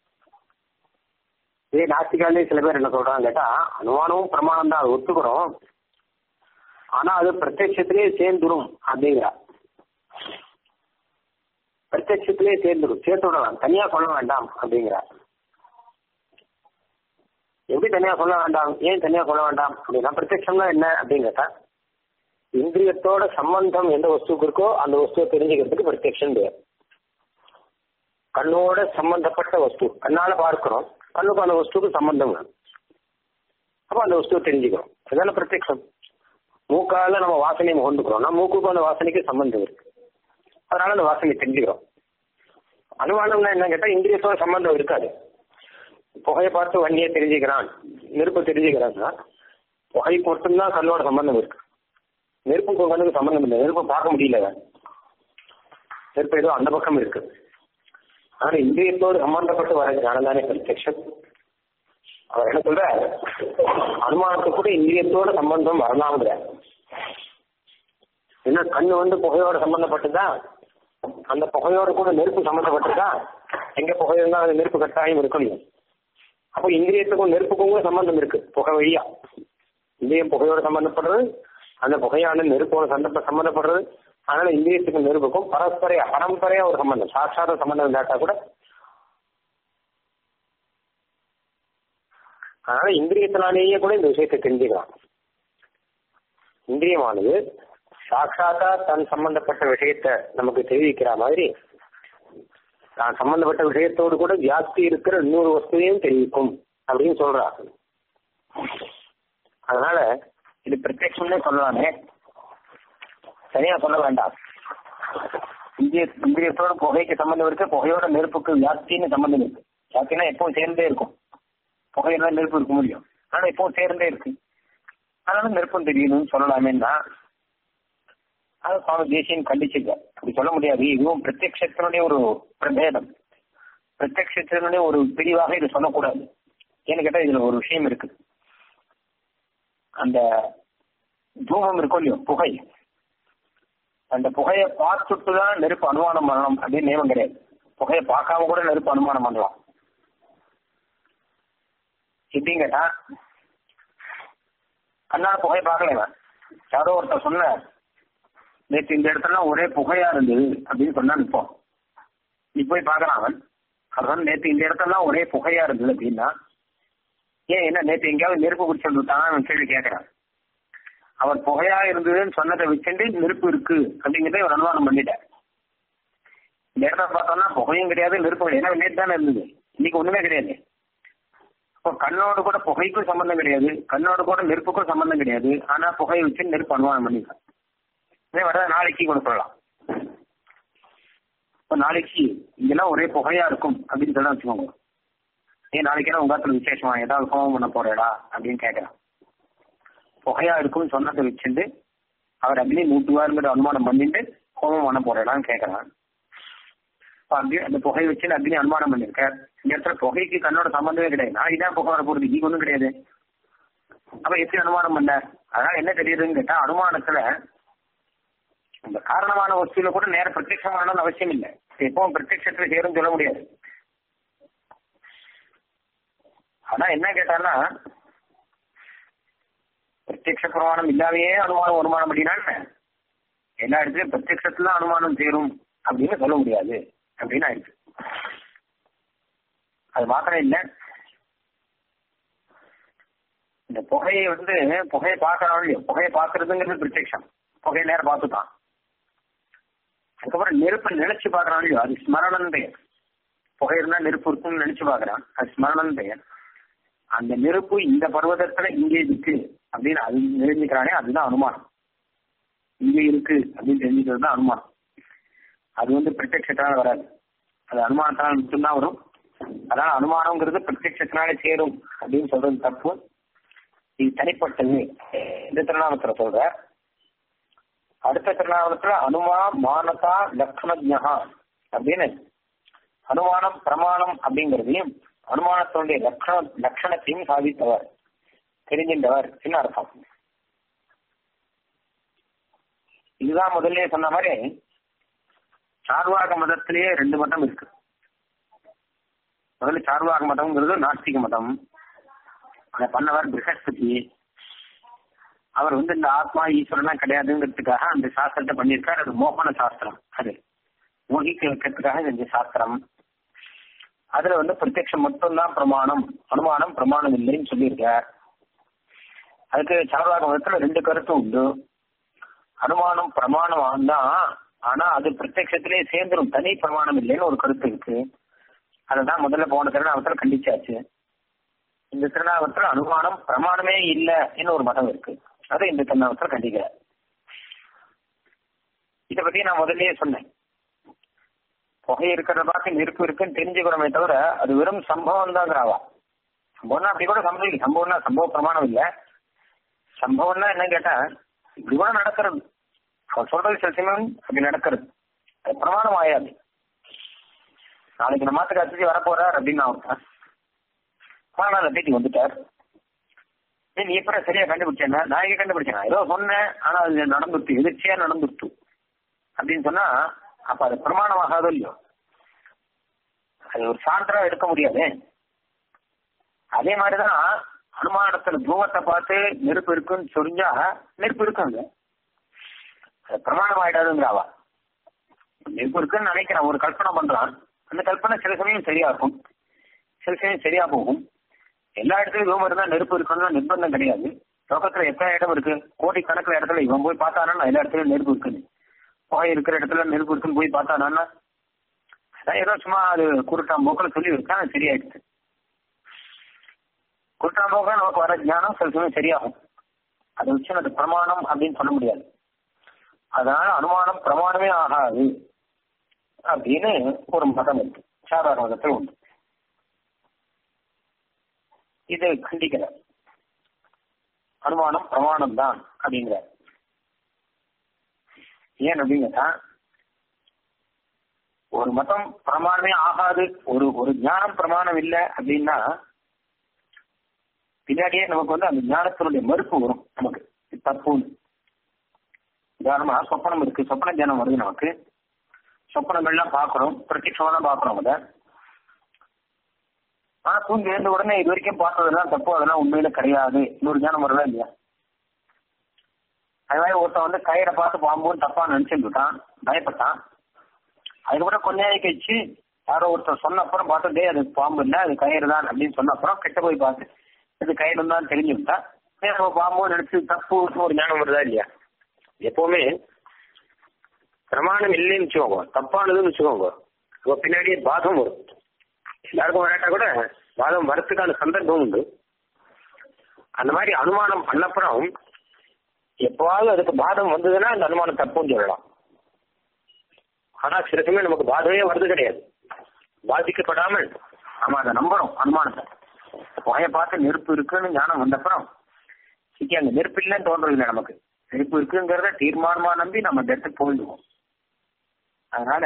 இதே நாஸ்திகாலே சில பேர் என்ன சொல்றாங்க கேட்டா அனுமானமும் பிரமாணம் தான் அதை ஒத்துக்கிறோம் ஆனா அது பிரத்யட்சத்திலே சேர்ந்துடும் அப்படிங்கிறா பிரத்யட்சத்திலே சேர்ந்துடும் சேர்த்து விடலாம் தனியா சொல்ல வேண்டாம் அப்படிங்கிறா எப்படி தனியா சொல்ல வேண்டாம் ஏன் தனியா சொல்ல வேண்டாம் அப்படின்னா பிரத்யட்சம்னா என்ன அப்படின்னு கேட்டா இந்திரியத்தோட சம்பந்தம் எந்த வஸ்துக்கு இருக்கோ அந்த வஸ்துவை தெரிஞ்சுக்கிறதுக்கு பிரத்யக்ஷம் பேர் கண்ணோட சம்பந்தப்பட்ட வஸ்து கண்ணால பார்க்கிறோம் கண்ணுக்கு அந்த வஸ்துக்கு சம்பந்தம் வேணும் அப்ப அந்த வஸ்துவை தெரிஞ்சுக்கிறோம் அதான பிரத்யக்ஷம் மூக்கால நம்ம வாசனையை முகந்துக்கிறோம்னா மூக்குக்கும் அந்த வாசனைக்கு சம்பந்தம் இருக்கு அதனால அந்த வாசனையை தெரிஞ்சுக்கிறோம் அனுமானம்னா என்ன கேட்டா இந்திரியத்தோட சம்பந்தம் இருக்காது புகையை பார்த்து வண்டியை தெரிஞ்சுக்கிறான் நெருப்பு தெரிஞ்சுக்கிறான்னா புகைக்கு மட்டும்தான் கண்ணோட சம்பந்தம் இருக்கு நெருப்புக்கு கண்ணுக்கு சம்பந்தம் இல்லை நெருப்பை பார்க்க முடியல நெருப்பு ஏதோ அந்த பக்கம் இருக்கு ஆனா இந்திரியத்தோடு சம்பந்தப்பட்டு வர ஞானம் தானே பிரத்யக்ஷம் அவர் என்ன சொல்ற அனுமானத்துக்கு கூட இந்திரியத்தோட சம்பந்தம் வரலாம்ங்கிற என்ன கண்ணு வந்து புகையோட சம்பந்தப்பட்டதா அந்த புகையோட கூட நெருப்பு சம்பந்தப்பட்டதா எங்க புகை இருந்தா அது நெருப்பு கட்டாயம் இருக்கணும் அப்போ இந்திரியத்துக்கும் நெருப்புக்கும் கூட சம்பந்தம் இருக்கு புகை வழியா இந்திரியம் புகையோட சம்பந்தப்படுறது அந்த புகையான நெருப்போட சந்தப்ப சம்பந்தப்படுறது அதனால இந்திரியத்துக்கும் நெருப்புக்கும் பரஸ்பரையா பரம்பரையா ஒரு சம்பந்தம் சாட்சாத சம்பந்தம் இல்லாட்டா கூட அதனால இந்திரியத்தினாலேயே கூட இந்த விஷயத்தை தெரிஞ்சுக்கலாம் இந்திரியமானது சாட்சாத்தா தன் சம்பந்தப்பட்ட விஷயத்த நமக்கு தெரிவிக்கிற மாதிரி தான் சம்பந்தப்பட்ட விஷயத்தோடு கூட வியாப்தி இருக்கிற இன்னொரு வஸ்துவையும் தெரிவிக்கும் அப்படின்னு சொல்றா அதனால இது பிரத்யட்சம்னே சொல்லலாமே சரியா சொல்ல வேண்டாம் இந்திய இந்திரியத்தோட புகைக்கு சம்பந்தம் இருக்கு புகையோட நெருப்புக்கு வியாப்தின்னு சம்பந்தம் இருக்கு வியாப்தினா எப்பவும் சேர்ந்தே இருக்கும் புகையில நெருப்பு இருக்க முடியும் ஆனா எப்பவும் சேர்ந்தே இருக்கு அதனால நெருப்பும் தெரியணும்னு சொல்லலாமேன்னா அது சுவாமி தேசியன் கண்டிச்சுக்க அப்படி சொல்ல முடியாது இதுவும் பிரத்யக்ஷத்தினுடைய ஒரு பிரபேதம் பிரத்யக்ஷத்தினுடைய ஒரு பிரிவாக இது சொல்லக்கூடாது ஏன்னு கேட்டா இதுல ஒரு விஷயம் இருக்கு அந்த தூமம் இருக்கும் இல்லையோ புகை அந்த புகையை பார்த்துட்டு தான் நெருப்பு அனுமானம் பண்ணணும் அப்படின்னு நியமம் கிடையாது புகையை பார்க்காம கூட நெருப்பு அனுமானம் பண்ணலாம் எப்படின்னு கேட்டா கண்ணால புகையை பார்க்கல யாரோ ஒருத்தர் சொன்ன நேற்று இந்த இடத்துல ஒரே புகையா இருந்தது அப்படின்னு சொன்னா இப்போ நீ போய் பார்க்கறான் அவன் அவன் நேற்று இந்த இடத்துல ஒரே புகையா இருந்தது அப்படின்னா ஏன் என்ன நேற்று எங்கேயாவது நெருப்பு குடிச்சு வந்துட்டான் அவன் கேள்வி கேட்கறான் அவர் புகையா இருந்ததுன்னு சொன்னதை வச்சுட்டு நெருப்பு இருக்கு அப்படிங்கிறத ஒரு அனுமானம் பண்ணிட்டார் இந்த இடத்துல பார்த்தோம்னா புகையும் கிடையாது நெருப்பு கிடையாது ஏன்னா நேற்று தானே இருந்தது இன்னைக்கு ஒண்ணுமே கிடையாது இப்போ கண்ணோடு கூட புகைக்கும் சம்பந்தம் கிடையாது கண்ணோடு கூட நெருப்புக்கும் சம்பந்தம் கிடையாது ஆனா புகையை வச்சு நெருப்பு அனுமானம் பண்ணிக்கலாம் இதே வர நாளைக்கு கொடுக்கலாம் இப்போ நாளைக்கு இங்கெல்லாம் ஒரே புகையா இருக்கும் அப்படின்னு சொல்ல வச்சுக்கோங்க ஏன் நாளைக்கு என்ன உங்க விசேஷமா ஏதாவது ஹோமம் பண்ண போறேடா அப்படின்னு கேட்கறான் புகையா இருக்கும்னு சொன்னதை வச்சுட்டு அவர் அக்னி மூட்டுவாருங்கிற அனுமானம் பண்ணிட்டு ஹோமம் பண்ண போறேடான்னு கேட்கறான் அப்படி அந்த புகையை வச்சு அக்னி அனுமானம் பண்ணிருக்கார் இந்த இடத்துல புகைக்கு கண்ணோட சம்பந்தமே கிடையாது நாளைக்கு தான் புகை வர போறது நீங்க ஒண்ணும் கிடையாது அப்ப எப்படி அனுமானம் பண்ண அதனால என்ன தெரியுதுன்னு கேட்டா அனுமானத்துல இந்த காரணமான வஸ்துல கூட நேர பிரத்யட்சமான அவசியம் இல்லை எப்பவும் பிரத்யட்சத்துல சேரும் சொல்ல முடியாது ஆனா என்ன கேட்டான்னா பிரத்யக்ஷ பிரமாணம் இல்லாமையே அனுமானம் வருமானம் அப்படின்னா எல்லா இடத்துலயும் பிரத்யக்ஷத்துல அனுமானம் சேரும் அப்படின்னு சொல்ல முடியாது அப்படின்னு ஆயிடுச்சு அது மாத்திரம் இல்லை இந்த புகையை வந்து புகையை பார்க்கறோம் இல்லையோ புகையை பார்க்கறதுங்கிறது பிரத்யக்ஷம் புகையை நேரம் பார்த்துட்டான் அதுக்கப்புறம் நெருப்பை நினைச்சு பார்க்கறான் இல்லையோ அது ஸ்மரணன் பெயர் புகை இருந்தா நெருப்பு இருக்கும்னு நினைச்சு பார்க்கறான் அது ஸ்மரணன் பெயர் அந்த நெருப்பு இந்த பர்வதத்துல இங்கே இருக்கு அப்படின்னு அது தெரிஞ்சுக்கிறானே அதுதான் அனுமானம் இங்க இருக்கு அப்படின்னு தெரிஞ்சுக்கிறது தான் அனுமானம் அது வந்து பிரத்யட்சத்தினால வராது அது அனுமானத்தினால மட்டும்தான் வரும் அதனால அனுமானம்ங்கிறது பிரத்யட்சத்தினாலே சேரும் அப்படின்னு சொல்றது தப்பு இது தனிப்பட்டது இந்த திருநாமத்துல சொல்ற அடுத்த திருநாமத்துல அனுமா மானதா லக்ஷணஜா அப்படின்னு அனுமானம் பிரமாணம் அப்படிங்கிறதையும் அனுமானத்தினுடைய லட்சண லட்சணத்தையும் சாதித்தவர் தெரிஞ்சின்றவர் என்ன அர்த்தம் இதுதான் முதல்ல சொன்ன மாதிரி சார்வாக மதத்திலேயே ரெண்டு மதம் இருக்கு முதல்ல சார்வாக மதம்ங்கிறது நாஸ்திக மதம் அதை பண்ணவர் பிரகஸ்பதி அவர் வந்து இந்த ஆத்மா ஈஸ்வரன்லாம் கிடையாதுங்கிறதுக்காக அந்த சாஸ்திரத்தை பண்ணியிருக்காரு அது மோகன சாஸ்திரம் அது மோகிக்க வைக்கிறதுக்காக இந்த சாஸ்திரம் அதுல வந்து பிரத்யட்சம் மட்டும்தான் பிரமாணம் அனுமானம் பிரமாணம் இல்லைன்னு சொல்லியிருக்கார் அதுக்கு சார்வாக மதத்துல ரெண்டு கருத்து உண்டு அனுமானம் பிரமாணம் தான் ஆனா அது பிரத்யட்சத்திலே சேர்ந்துரும் தனி பிரமாணம் இல்லைன்னு ஒரு கருத்து இருக்கு அததான் முதல்ல போன திருநாமத்துல கண்டிச்சாச்சு இந்த திருநாமத்துல அனுமானம் பிரமாணமே இல்லைன்னு ஒரு மதம் இருக்கு அதை இந்த திருநாமத்துல கண்டிக்கிறார் இத பத்தி நான் முதல்லயே சொன்னேன் புகை இருக்கிறத பார்த்து நெருப்பு இருக்குன்னு தெரிஞ்சுக்கிறோமே தவிர அது வெறும் சம்பவம் தான் ஆவா சம்பவம்னா அப்படி கூட சம்பவம் இல்லை சம்பவம்னா சம்பவ பிரமாணம் இல்ல சம்பவம்னா என்ன கேட்டா இப்படி கூட நடக்கிறது அவர் சொல்றது சில சமயம் அப்படி நடக்கிறது அது பிரமாணம் ஆயாது நாளைக்கு நம்ம மாத்துக்கு அத்திச்சு வரப்போறார் அப்படின்னு நான் ஒருத்தன் ஆனால் அத்திச்சு வந்துட்டார் நீ எப்ப சரியா கண்டுபிடிச்சேன்னா நான் எங்க கண்டுபிடிச்சேன் ஏதோ சொன்னேன் ஆனா அது நடந்துட்டு எதிர்ச்சியா நடந்துட்டு அப்படின்னு சொன்னா அப்ப அது பிரமாணமாகாதோ இல்லையோ அது ஒரு சான்றா எடுக்க முடியாது அதே மாதிரிதான் அனுமானத்துல தூவத்தை பார்த்து நெருப்பு இருக்குன்னு சொரிஞ்சா நெருப்பு இருக்குங்க அது பிரமாணம் ஆயிடாதுங்கிறாவா நெருப்பு இருக்குன்னு நினைக்கிறான் ஒரு கல்பனை பண்றான் அந்த கல்பனை சில சமயம் சரியா இருக்கும் சில சமயம் சரியா போகும் எல்லா இடத்துலயும் தூரம் இருந்தா நெருப்பு இருக்கணும்னு நிர்பந்தம் கிடையாது லோகத்துல எத்தனை இடம் இருக்கு கோடி கணக்குல இடத்துல இவன் போய் பார்த்தானா எல்லா இடத்துலயும் நெருப்பு இருக்குன்னு புகை இருக்கிற இடத்துல நெருப்பு இருக்குன்னு போய் பார்த்தானா அதான் ஏதோ சும்மா அது குருட்டாம் போக்கில் சொல்லி இருக்கா அது சரியாயிடுச்சு குருட்டாம் போக்கில் நமக்கு வர ஞானம் சில சமயம் சரியாகும் அதை வச்சு அது பிரமாணம் அப்படின்னு சொல்ல முடியாது அதனால அனுமானம் பிரமாணமே ஆகாது அப்படின்னு ஒரு மதம் இருக்கு சாதாரண மதத்தில் உண்டு இது கண்டிக்கிற அனுமானம் பிரமாணம் தான் அப்படிங்கிற ஏன் அப்படின்னா ஒரு மதம் பிரமாணமே ஆகாது ஒரு ஒரு ஞானம் பிரமாணம் இல்லை அப்படின்னா பின்னாடியே நமக்கு வந்து அந்த ஞானத்தினுடைய மறுப்பு வரும் நமக்கு தப்புன்னு உதாரணமா சொப்பனம் இருக்கு சொப்பன தியானம் வருது நமக்கு சொப்பனங்கள்லாம் பார்க்கறோம் பிரத்யட்சமா தான் பார்க்கறோம் அதை ஆனா தூங்கி எழுந்த உடனே இது வரைக்கும் பார்த்ததெல்லாம் தப்பு அதெல்லாம் உண்மையில கிடையாது இன்னொரு ஞானம் வருதா இல்லையா அது மாதிரி ஒருத்தன் வந்து கயிறை பார்த்து பாம்புன்னு தப்பா நினைச்சுட்டான் பயப்பட்டான் அதுக்கப்புறம் கொஞ்ச நேரம் கழிச்சு யாரோ ஒருத்தர் சொன்ன அப்புறம் பார்த்து டே அது பாம்பு இல்லை அது கயிறு தான் அப்படின்னு சொன்ன அப்புறம் கிட்ட போய் பார்த்து அது கயிறு தான் தெரிஞ்சு விட்டா ஏன் நம்ம பாம்போ நினைச்சு தப்பு ஒரு ஞானம் வருதா இல்லையா எப்பவுமே பிரமாணம் இல்லைன்னு வச்சுக்கோங்க தப்பானதுன்னு வச்சுக்கோங்க அப்ப பின்னாடியே பாதம் வரும் எல்லாருக்கும் வராட்டா கூட பாதம் வரத்துக்கான சந்தர்ப்பம் உண்டு அந்த மாதிரி அனுமானம் பண்ணப்புறம் எப்பவாவது அதுக்கு பாதம் வந்ததுன்னா அந்த அனுமானம் தப்புன்னு சொல்லலாம் ஆனா சில சமயம் நமக்கு பாதமே வருது கிடையாது பாதிக்கப்படாமல் நம்ம அதை நம்புறோம் அனுமானத்தை புகையை பார்த்து நெருப்பு இருக்குன்னு ஞானம் வந்தப்புறம் சரி அங்க நெருப்பு இல்லைன்னு தோன்றதில்லை நமக்கு நெருப்பு இருக்குங்கிறத தீர்மானமா நம்பி நம்ம அந்த இடத்துக்கு போயிடுவோம் அதனால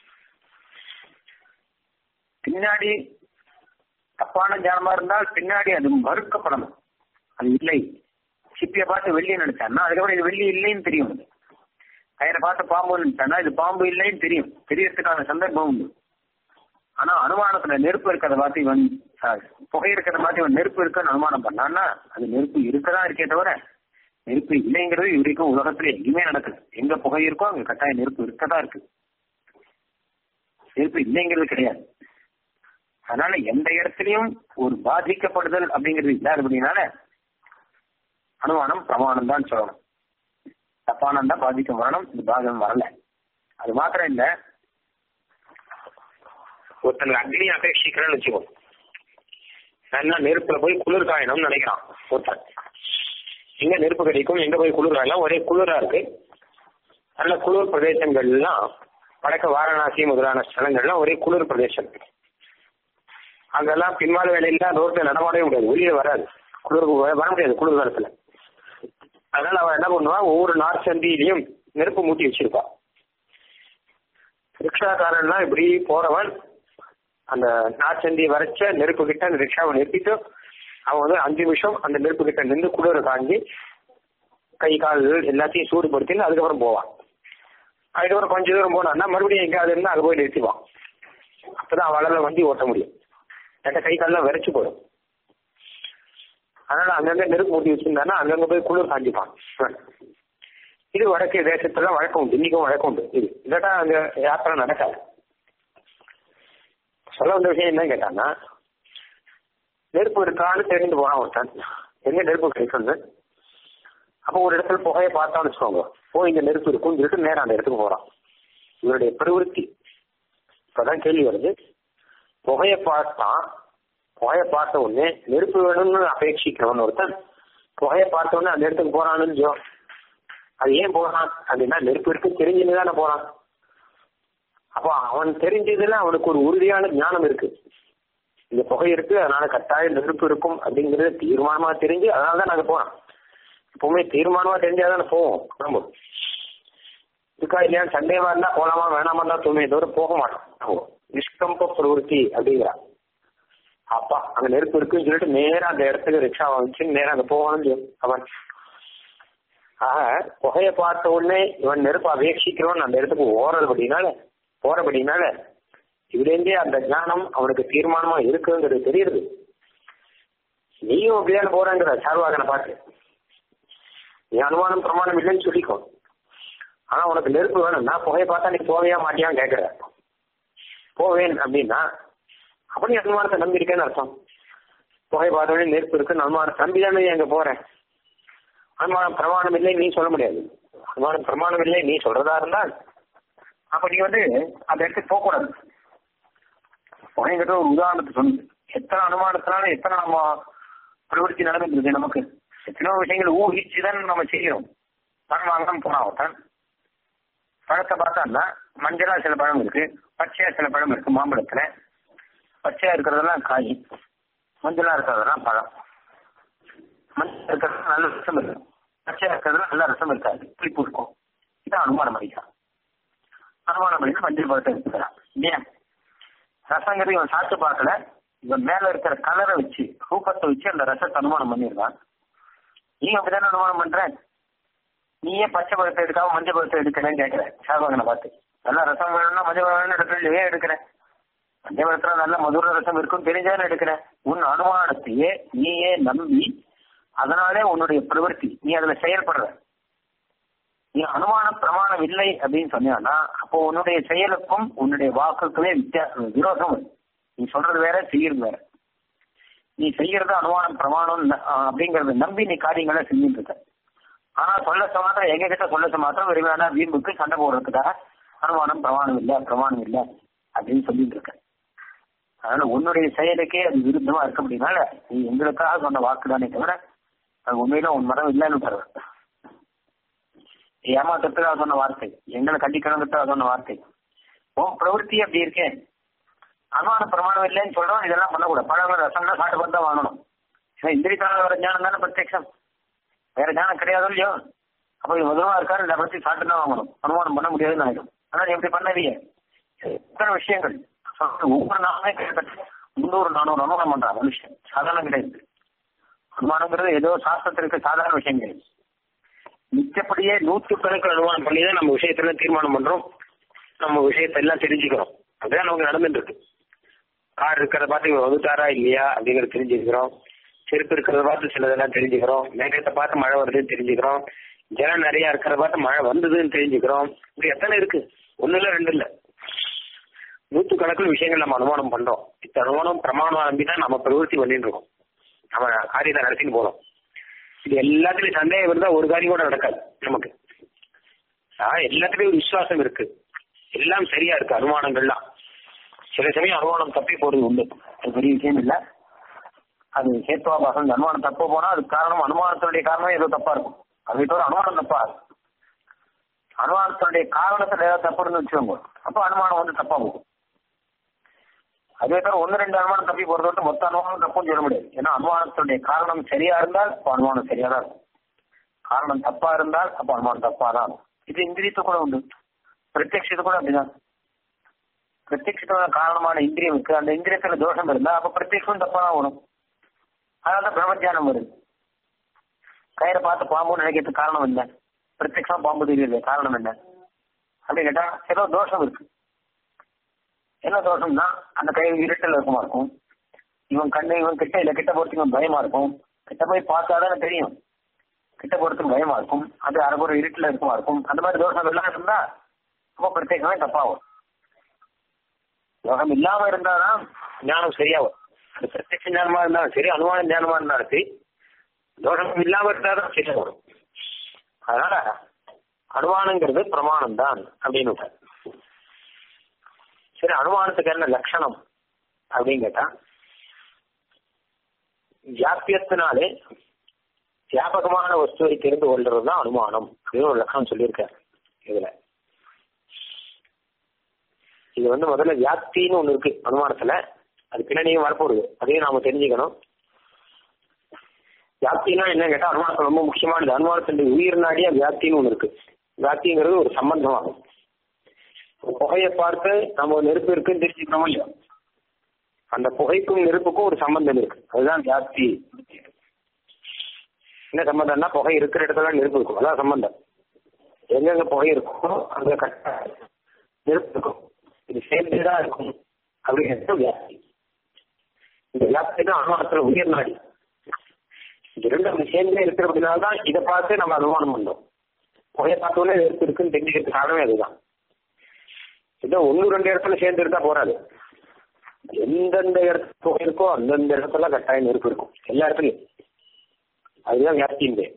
பின்னாடி தப்பான ஞானமா இருந்தால் பின்னாடி அது மறுக்கப்படணும் அது இல்லை சிப்பியை பார்த்து வெள்ளியை நினைச்சான்னா அதுக்கப்புறம் இது வெள்ளி இல்லைன்னு தெரியும் அது கயிறை பார்த்து பாம்பு நினைச்சான்னா இது பாம்பு இல்லைன்னு தெரியும் தெரியறதுக்கான சந்தர்ப்பம் உண்டு ஆனா அனுமானத்துல நெருப்பு இருக்கிறத பார்த்து இவன் சாரி, புகை இருக்கிறத பார்த்து இவன் நெருப்பு இருக்குன்னு அனுமானம் பண்ணான்னா அது நெருப்பு இருக்கதான் இருக்கே தவிர நெருப்பு இல்லைங்கிறது இவருக்கும் உலகத்துல எங்கேயுமே நடக்குது எங்க புகை இருக்கோ அங்க கட்டாய நெருப்பு இருக்கதா இருக்கு நெருப்பு இல்லைங்கிறது கிடையாது அதனால எந்த இடத்துலயும் ஒரு பாதிக்கப்படுதல் அப்படிங்கிறது இல்லாதபடினால அனுமானம் பிரமாணம் தான் சொல்லணும் தப்பானம் தான் பாதிக்க வரணும் இது பாதம் வரல அது மாத்திரம் இல்ல ஒருத்தனுக்கு அக்னி அபேட்சிக்கிறேன்னு வச்சுக்கோ நல்லா நெருப்புல போய் குளிர் காயணும்னு நினைக்கிறான் ஒருத்தன் எங்க நெருப்பு கிடைக்கும் எங்க போய் குளிர் காயலாம் ஒரே குளிரா இருக்கு நல்ல குளிர் பிரதேசங்கள்லாம் வடக்கு வாரணாசி முதலான ஸ்தலங்கள்லாம் ஒரே குளிர் பிரதேசம் அங்கெல்லாம் பின்மால வேலையில ரோட்ல நடமாடவே முடியாது வெளியில வராது குளிருக்கு வர வர முடியாது குளிர் காலத்துல அதனால அவன் என்ன பண்ணுவான் ஒவ்வொரு நார் சந்தியிலையும் நெருப்பு மூட்டி வச்சிருப்பான் ரிக்ஷாக்காரன்லாம் இப்படி போறவன் அந்த நாச்சந்தி வரைச்ச நெருப்பு கிட்ட அந்த ரிக்ஷாவை நிறுத்திட்டு அவன் வந்து அஞ்சு நிமிஷம் அந்த நெருப்பு கிட்ட நின்று குளிர காஞ்சி கை கால் எல்லாத்தையும் சூடுபடுத்தின்னு அதுக்கப்புறம் போவான் அதுக்கப்புறம் கொஞ்ச தூரம் போனான்னா மறுபடியும் எங்கேயாவது இருந்தா அங்கே போய் நிறுத்திவான் அப்பதான் அவளால வண்டி ஓட்ட முடியும் என்கிட்ட கை கால்லாம் விரைச்சு போடும் அதனால அங்கங்க நெருப்பு மூட்டி வச்சிருந்தானா அங்கங்க போய் குளிர் காஞ்சிப்பான் இது வடக்கு தேசத்துல வழக்கம் உண்டு இன்னைக்கும் வழக்கம் உண்டு இது இல்லாட்டா அங்க யாத்திரை நடக்காது சொல்ல வந்த விஷயம் என்ன கேட்டான்னா நெருப்பு இருக்கான்னு தெரிந்து போறான் ஒருத்தன் எங்க நெருப்பு கிடைக்கும்னு அப்போ ஒரு இடத்துல புகையை பார்த்தான்னு வச்சுக்கோங்க ஓ இங்க நெருப்பு இருக்கும்னு சொல்லிட்டு நேரம் அந்த இடத்துக்கு போறான் இவருடைய பிரவருத்தி இப்பதான் கேள்வி வருது புகையை பார்த்தான் புகையை பார்த்த உடனே நெருப்பு வேணும்னு அபேட்சிக்கிறவன் ஒருத்தன் புகையை பார்த்த உடனே அந்த இடத்துக்கு போறான்னு ஜோ அது ஏன் போறான் அப்படின்னா நெருப்பு இருக்கு தெரிஞ்சுன்னு தானே போறான் அப்போ அவன் தெரிஞ்சதுல அவனுக்கு ஒரு உறுதியான ஞானம் இருக்கு இந்த புகை இருக்கு அதனால கட்டாயம் நெருப்பு இருக்கும் அப்படிங்கறது தீர்மானமா தெரிஞ்சு அதனால தான் நாங்க போறோம் எப்பவுமே தீர்மானமா தெரிஞ்சாதானே போவோம் நம்ம இருக்கா இல்லையா சந்தேகமா இருந்தா போலாமா வேணாமா தான் தோணுமே தவிர போக மாட்டோம் நிஷ்கம்ப பிரவருத்தி அப்படிங்கிறா அப்பா அங்க நெருப்பு இருக்குன்னு சொல்லிட்டு நேரா அந்த இடத்துக்கு ரிக்ஷா வாங்கிச்சு நேரா அங்க போவான்னு அவன் ஆக புகையை பார்த்த உடனே இவன் நெருப்பு அபேட்சிக்கிறவன் அந்த இடத்துக்கு ஓறபடினால போறபடினால இதுலேருந்தே அந்த ஞானம் அவனுக்கு தீர்மானமா இருக்குங்கிறது தெரியுது நீயும் அப்படியான போறங்கிற சார்வாகனை பார்த்து நீ அனுமானம் பிரமாணம் இல்லைன்னு சொல்லிக்கோ ஆனா உனக்கு நெருப்பு வேணும்னா புகையை பார்த்தா நீ போவையா மாட்டியான்னு கேட்கிற போவேன் அப்படின்னா அப்ப நீ அனுமானத்தை நம்பியிருக்கேன்னு அர்த்தம் புகை பார்த்தோடனே நெருப்பு இருக்குன்னு அனுமானம் நம்பி தானே அங்க போறேன் அனுமானம் பிரமாணம் இல்லை நீ சொல்ல முடியாது அனுமானம் பிரமாணம் இல்லை நீ சொல்றதா இருந்தால் அப்ப நீ வந்து அந்த இடத்துக்கு போக கூடாது புகைங்கிட்ட ஒரு உதாரணத்தை சொன்னது எத்தனை அனுமானத்தினால எத்தனை நம்ம பிரவருத்தி நடந்துருக்கு நமக்கு எத்தனையோ விஷயங்கள் ஊகிச்சுதான் நம்ம செய்யறோம் பழம் வாங்கலாம் போனா ஒருத்தன் பழத்தை பார்த்தான்னா மஞ்சளா சில பழம் இருக்கு பச்சையா சில பழம் இருக்கு மாம்பழத்துல பச்சையா இருக்கிறதெல்லாம் காய் மஞ்சளா இருக்கிறதெல்லாம் பழம் மஞ்சள் இருக்கிறது நல்ல ரசம் இருக்கும் பச்சையா இருக்கிறதுல நல்ல ரசம் இருக்காது புளிப்பு இருக்கும் இதான் அனுமானம் பண்ணிக்கலாம் அனுமானம் பண்ணி மஞ்சள் பழத்தை எடுத்துக்கலாம் இல்லையா ரசங்கிறது இவன் சாப்பிட்டு பார்க்கல இவன் மேல இருக்கிற கலரை வச்சு ரூபத்தை வச்சு அந்த ரசத்தை அனுமானம் பண்ணிடுறான் நீ அப்படிதானே அனுமானம் பண்ற நீ ஏன் பச்சை பழத்தை எடுக்காம மஞ்சள் பழத்தை எடுக்கிறேன்னு கேட்கிற சார்பாகனை பார்த்து நல்லா ரசம் வேணும்னா மஞ்சள் பழம் எடுக்கிறேன் ஏன் எடுக்கிறேன் மஞ்சள் பழத்துல நல்ல மதுர ரசம் இருக்கும் தெரிஞ்சாலும் எடுக்கிறேன் உன் அனுமானத்தையே நீயே நம்பி அதனாலே உன்னுடைய பிரவருத்தி நீ அதுல செயல்படுற நீ அனுமான பிரமாணம் இல்லை அப்படின்னு சொன்னா அப்போ உன்னுடைய செயலுக்கும் உன்னுடைய வாக்குகளே வித்தியாசம் விரோதம் வரும். நீ சொல்றது வேற செய்யறது வேற நீ செய்யறது அனுமானம் பிரமாணம் ந- ஆஹ் அப்படிங்கறத நம்பி நீ காரியங்களை செஞ்சுட்டு இருக்க ஆனா சொல்லச்ச மாத்திரம் எங்க கிட்ட சொல்லச்ச மாத்திரம் விரிவான வீம்புக்கு சண்டை போடுறதுக்காக அனுமானம் பிரமாணம் இல்ல பிரமாணம் இல்ல அப்படின்னு சொல்லிட்டு இருக்க அதனால உன்னுடைய செயலுக்கே அது விருத்தமா இருக்க முடியுமால நீ எங்களுக்காக சொன்ன வாக்கு தானே தவிர அது உண்மையில உன் மரம் இல்லைன்னு தருவ ஏமாற்றத்துக்காக சொன்ன வார்த்தை எங்களை கண்டிக்கணுங்கிறதுக்காக சொன்ன வார்த்தை உன் பிரவൃத்தி அப்படி இருக்கேன் அனுமான பிரமாணம் இல்லைன்னு சொல்றோம் இதெல்லாம் பண்ணக்கூடாது பழங்கள் ரசம்னா சாட்டு பார்த்து தான் வாங்கணும் ஏன்னா இந்திரிக்கான வர ஞானம் தானே பிரத்யக்ஷம் வேற ஞானம் கிடையாது இல்லையோ அப்ப இது மதுரமா இருக்காரு இதை பத்தி சாட்டு தான் வாங்கணும் அனுமானம் பண்ண முடியாதுன்னு ஆயிடும் ஆனா நீ எப்படி பண்ணவீங்க இத்தனை விஷயங்கள் ஒவ்வொரு நாளுமே கிட்டத்தட்ட முன்னூறு நானூறு அனுமானம் பண்றான் மனுஷன் சாதாரணம் கிடையாது அனுமானங்கிறது ஏதோ சாஸ்திரத்திற்கு சாதாரண விஷயம் கிடையாது மிச்சப்படியே நூற்று கணக்கில் அனுமானம் பண்ணி தான் நம்ம விஷயத்துல தீர்மானம் பண்றோம் நம்ம விஷயத்தை எல்லாம் தெரிஞ்சுக்கிறோம் அதுதான் நமக்கு நடந்துட்டு இருக்கு கார் இருக்கிறத பார்த்து இவர் வந்துட்டாரா இல்லையா அப்படிங்கறத தெரிஞ்சுக்கிறோம் செருப்பு இருக்கிறத பார்த்து சிலதெல்லாம் தெரிஞ்சுக்கிறோம் மேகத்தை பார்த்து மழை வருதுன்னு தெரிஞ்சுக்கிறோம் ஜனம் நிறைய இருக்கிறத பார்த்து மழை வந்ததுன்னு தெரிஞ்சுக்கிறோம் இப்படி எத்தனை இருக்கு ஒண்ணு இல்ல ரெண்டு இல்ல நூற்று கணக்கில் விஷயங்கள் நம்ம அனுமானம் பண்றோம் இந்த அனுமானம் பிரமாணம் நம்பி தான் நம்ம பிரவருத்தி பண்ணிட்டு இருக்கோம் நம்ம காரியத்தை நடத்திட்டு போறோம் இது எல்லாத்துலயும் சந்தேகம் இருந்தா ஒரு காரியம் கூட நடக்காது நமக்கு ஆஹ் எல்லாத்துலயும் ஒரு விசுவாசம் இருக்கு எல்லாம் சரியா இருக்கு அனுமானங்கள்லாம் சில சமயம் அனுமானம் தப்பி போறது உண்டு அது பெரிய விஷயம் இல்ல அது சேத்துவாபாசம் அனுமானம் தப்பு போனா அதுக்கு காரணம் அனுமானத்தினுடைய காரணம் ஏதோ தப்பா இருக்கும் அது தவிர அனுமானம் தப்பா இருக்கும் அனுமானத்தினுடைய காரணத்துல ஏதாவது தப்பு இருந்து வச்சுக்கோங்க அப்ப அனுமானம் வந்து தப்பா போகும் அதே தவிர ஒன்னு ரெண்டு அனுமானம் தப்பி போறத விட்டு மொத்த அனுமானம் தப்புன்னு சொல்ல முடியாது ஏன்னா அனுமானத்தினுடைய காரணம் சரியா இருந்தால் அப்ப அனுமானம் சரியா தான் இருக்கும் காரணம் தப்பா இருந்தால் அப்ப அனுமானம் தப்பா தான் இருக்கும் இது இந்திரியத்து கூட உண்டு பிரத்யக்ஷத்து கூட அப்படிதான் பிரத்யக்ஷத்தோட காரணமான இந்திரியம் இருக்கு அந்த இந்திரியத்துல தோஷம் இருந்தா அப்ப பிரத்யக்ஷம் தப்பா தான் வரும் அதனால பிரம்மஜானம் வருது கயிறை பார்த்து பாம்புன்னு நினைக்கிறதுக்கு காரணம் என்ன பிரத்யக்ஷமா பாம்பு தெரியல காரணம் என்ன அப்படி கேட்டா ஏதோ தோஷம் இருக்கு என்ன தோஷம்னா அந்த கயிறு இருட்டல் இருக்குமா இருக்கும் இவன் கண்ணு இவன் கிட்ட இல்ல கிட்ட போறதுக்கு இவன் பயமா இருக்கும் கிட்ட போய் பார்த்தாதானே தெரியும் கிட்ட போறதுக்கு பயமா இருக்கும் அது அரைக்குறை இருட்டுல இருக்குமா இருக்கும் அந்த மாதிரி தோஷம் எல்லாம் இருந்தா அப்போ பிரத்யேகமே தப்பாகும் யோகம் இல்லாம இருந்தாதான் ஞானம் சரியாகும் அது பிரத்யட்ச ஞானமா இருந்தாலும் சரி அனுமான ஞானமா இருந்தாலும் சரி தோஷம் இல்லாம இருந்தாதான் சரியா வரும் அதனால அனுமானங்கிறது பிரமாணம் தான் அப்படின்னு விட்டார். சரி அனுமானத்துக்கு என்ன லட்சணம் அப்படின்னு கேட்டா வியாபியத்தினாலே வியாபகமான வஸ்துவை தெரிந்து கொள்றது தான் அனுமானம் அப்படின்னு ஒரு லட்சணம் சொல்லியிருக்காரு இதுல இது வந்து முதல்ல வியாப்தின்னு ஒண்ணு இருக்கு அனுமானத்துல அது பின்னாடியும் வரப்போகுது அதையும் நாம தெரிஞ்சுக்கணும் வியாப்தினா என்ன கேட்டா அனுமானத்துல ரொம்ப முக்கியமானது அனுமானத்தினுடைய உயிர் நாடியா வியாப்தின்னு ஒண்ணு இருக்கு வியாப்திங்கிறது ஒரு சம்பந்தமாகும் புகையை பார்த்து நம்ம ஒரு நெருப்பு இருக்குன்னு தெரிஞ்சுக்கிறோமோ இல்லையோ அந்த புகைக்கும் நெருப்புக்கும் ஒரு சம்பந்தம் இருக்கு அதுதான் வியாப்தி என்ன சம்பந்தம்னா புகை இருக்கிற இடத்துல நெருப்பு இருக்கும் அதான் சம்பந்தம் எங்கெங்க புகை இருக்கோ அங்க கரெக்டா நெருப்பு இருக்கும் இது சேர்ந்துதான் இருக்கும் அப்படிங்கிறது வியாப்தி இந்த வியாப்தி தான் அனுமானத்துல உயர் நாடி இது ரெண்டும் சேர்ந்தே இருக்கிறதுனால தான் இதை பார்த்து நம்ம அனுமானம் பண்ணோம் புகையை பார்த்தோன்னே நெருப்பு இருக்குன்னு தெரிஞ்சுக்கிறதுக்கு காரணமே அதுதான் இதோ ஒன்னு ரெண்டு இடத்துல சேர்ந்து இருந்தா போறாது எந்தெந்த இடத்துல புகை இருக்கோ அந்தந்த இடத்துல கட்டாயம் நெருப்பு இருக்கும் எல்லா இடத்துலயும் அதுதான் வியாப்தியின் பேர்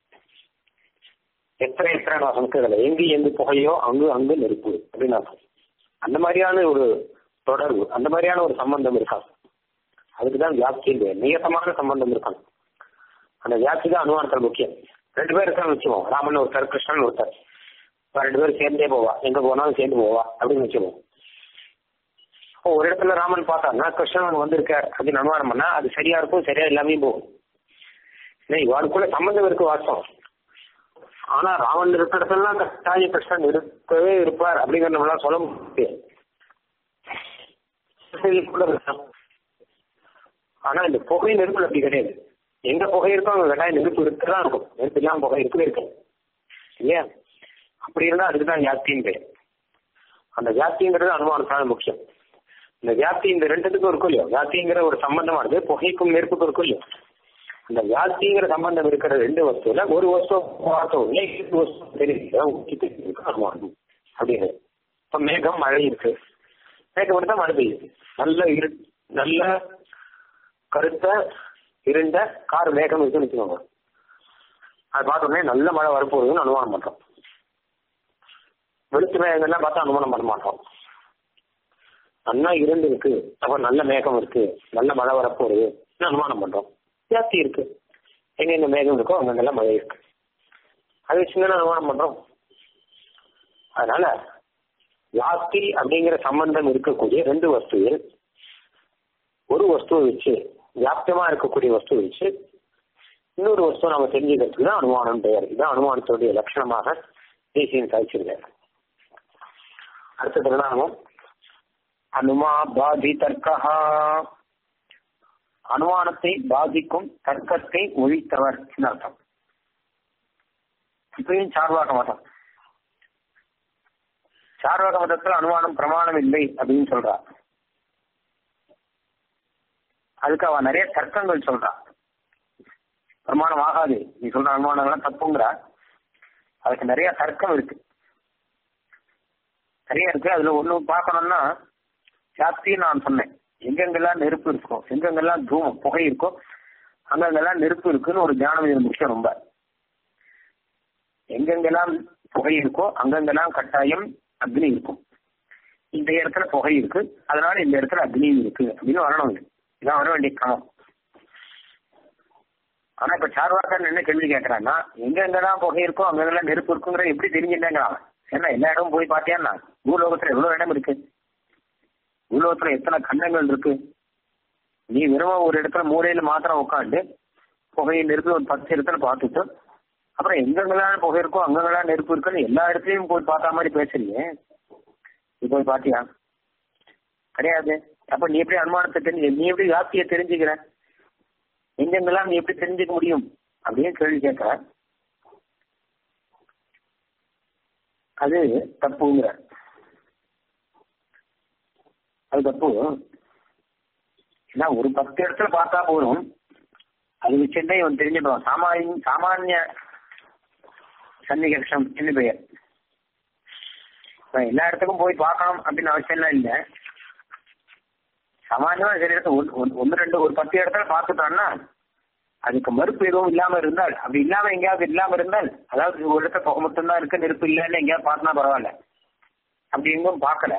எத்தனை எத்தனை நான் சமஸ்கிருதத்தில் எங்கு எங்கு புகையோ அங்கு அங்கு நெருப்பு அப்படின்னு அர்த்தம் அந்த மாதிரியான ஒரு தொடர்பு அந்த மாதிரியான ஒரு சம்பந்தம் இருக்காது அதுக்குதான் வியாப்தியின் பேர் நியத்தமான சம்பந்தம் இருக்காங்க அந்த வியாப்தி தான் அனுமானத்தில் முக்கியம் ரெண்டு பேர் இருக்கான்னு வச்சுவோம் ராமன் ஒருத்தர் கிருஷ்ணன் ஒருத்தர் இப்ப ரெண்டு பேரும் சேர்ந்தே போவா எங்க போனாலும் சேர்ந்து போவா அப்படின்னு வச்சுவோம் அப்போ ஒரு இடத்துல ராமன் பார்த்தாருன்னா கிருஷ்ணன் வந்திருக்கார் அப்படின்னு அனுமானம் பண்ணா அது சரியா இருக்கும் சரியா எல்லாமே போகும் ஏன்னா இவாளுக்குள்ள சம்பந்தம் இருக்கு வாஸ்தவம் ஆனா ராவன் இருக்கிற இடத்துலாம் கட்டாய கிருஷ்ணன் இருக்கவே இருப்பார் அப்படிங்கிற நம்மளால சொல்ல முடியாது கூட இருக்கலாம். ஆனா இந்த புகை நெருப்புல அப்படி கிடையாது எங்க புகை இருக்கோ அங்க கட்டாய நெருப்பு இருக்கதான் இருக்கும் நெருப்பு இல்லாம புகை இருக்கவே இருக்காது இல்லையா அப்படி இருந்தா அதுக்குதான் வியாப்தின்னு பேர் அந்த வியாப்திங்கிறது அனுமானத்தான முக்கியம் இந்த வியாப்தி இந்த ரெண்டுத்துக்கும் இருக்கும் இல்லையோ வியாப்திங்கிற ஒரு சம்பந்தமானது புகைக்கும் நெருப்புக்கும் இருக்கும் இல்லையோ அந்த வியாப்திங்கிற சம்பந்தம் இருக்கிற ரெண்டு வஸ்துல ஒரு வஸ்து பார்த்தோம் வஸ்து தெரியுது அனுமானம் அப்படின்னு இப்ப மேகம் மழை இருக்கு மேகம் மட்டும் மழை பெய்யுது நல்ல இரு நல்ல கருத்த இருண்ட கார் மேகம் இருக்குன்னு வச்சுக்கோங்க அது பார்த்த உடனே நல்ல மழை வரப்போகுதுன்னு அனுமானம் பண்றோம் வெளுத்து மேகங்கள்லாம் பார்த்தா அனுமானம் பண்ண மாட்டோம் நல்லா இருண்டு இருக்கு அப்ப நல்ல மேகம் இருக்கு நல்ல மழை வரப்போகுது அனுமானம் பண்றோம் ஜாஸ்தி இருக்கு எங்க எங்க மேகம் இருக்கோ அங்கங்கெல்லாம் மழை இருக்கு அது வச்சு தானே அனுமானம் பண்றோம் அதனால ஜாஸ்தி அப்படிங்கிற சம்பந்தம் இருக்கக்கூடிய ரெண்டு வஸ்துவில் ஒரு வஸ்துவை வச்சு வியாப்தமா இருக்கக்கூடிய வஸ்துவை வச்சு இன்னொரு வஸ்துவை நம்ம தெரிஞ்சுக்கிறதுக்கு தான் அனுமானம் பெயர் இதுதான் அனுமானத்துடைய லட்சணமாக தேசியம் சாதிச்சிருக்காரு அடுத்த திருநாமம் அனுமா பாதி தர்க்கா அனுமானத்தை பாதிக்கும் தர்க்கத்தை ஒழித்தவர் அர்த்தம் இப்பயும் சார்வாக மதம் சார்வாக மதத்தில் அனுமானம் பிரமாணம் இல்லை அப்படின்னு சொல்றா அதுக்கு அவ நிறைய தர்க்கங்கள் சொல்றா பிரமாணம் ஆகாது நீ சொல்ற அனுமானங்கள்லாம் தப்புங்கிற அதுக்கு நிறைய தர்க்கம் இருக்கு நிறைய இருக்கு அதுல ஒண்ணு பார்க்கணும்னா ஜாஸ்தி நான் சொன்னேன் எங்கெங்கெல்லாம் நெருப்பு இருக்கோ எங்கெங்கெல்லாம் தூமம் புகை இருக்கோ அங்கங்கெல்லாம் நெருப்பு இருக்குன்னு ஒரு தியானம் இது முக்கியம் ரொம்ப எங்கெங்கெல்லாம் புகை இருக்கோ அங்கங்கெல்லாம் கட்டாயம் அக்னி இருக்கும் இந்த இடத்துல புகை இருக்கு அதனால இந்த இடத்துல அக்னி இருக்கு அப்படின்னு வரணும் இது இதான் வர வேண்டிய கிரமம் ஆனா இப்ப சார்வாக்கன் என்ன கேள்வி கேட்கறான்னா எங்க எங்கெல்லாம் புகை இருக்கோ அங்கெல்லாம் நெருப்பு இருக்குங்கிற எப்படி தெரிஞ்சுட்டேங்கிறான் ஏன்னா எல்லா இடமும் போய் பாத்தியான்னா பூலோகத்துல எவ்வளவு இடம் இருக்கு பூலோகத்துல எத்தனை கண்டங்கள் இருக்கு நீ வெறும் ஒரு இடத்துல மூலையில மாத்திரம் உட்காந்து புகையை நெருப்பி ஒரு பத்து இடத்துல பார்த்துட்டு அப்புறம் எங்கெங்கெல்லாம் புகை இருக்கோ அங்கெங்கெல்லாம் நெருப்பு இருக்குன்னு எல்லா இடத்துலயும் போய் பார்த்தா மாதிரி பேசுறீங்க நீ போய் பாத்தியா கிடையாது அப்ப நீ எப்படி அனுமானத்தை தெரிஞ்சு நீ எப்படி வியாப்தியை தெரிஞ்சுக்கிற எங்கெங்கெல்லாம் நீ எப்படி தெரிஞ்சுக்க முடியும் அப்படின்னு கேள்வி கேட்கிற அது தப்புங்கிற அது தப்பு ஏன்னா ஒரு பத்து இடத்துல பார்த்தா போதும் அது வச்சுட்டே இவன் தெரிஞ்சுடுவான் சாமானிய சாமானிய சன்னிகர்ஷம் என்ன பெயர் எல்லா இடத்துக்கும் போய் பார்க்கணும் அப்படின்னு அவசியம்லாம் இல்லை சாமானியமா சரி ஒன்னு ரெண்டு ஒரு பத்து இடத்துல பார்த்துட்டோம்னா அதுக்கு மறுப்பு எதுவும் இல்லாம இருந்தால் அப்படி இல்லாம எங்கேயாவது இல்லாம இருந்தால் அதாவது ஒரு இடத்துல புகை மட்டும்தான் இருக்கு நெருப்பு இல்லைன்னு எங்கேயாவது பார்த்தா பரவாயில்ல அப்படி எங்கும் பார்க்கல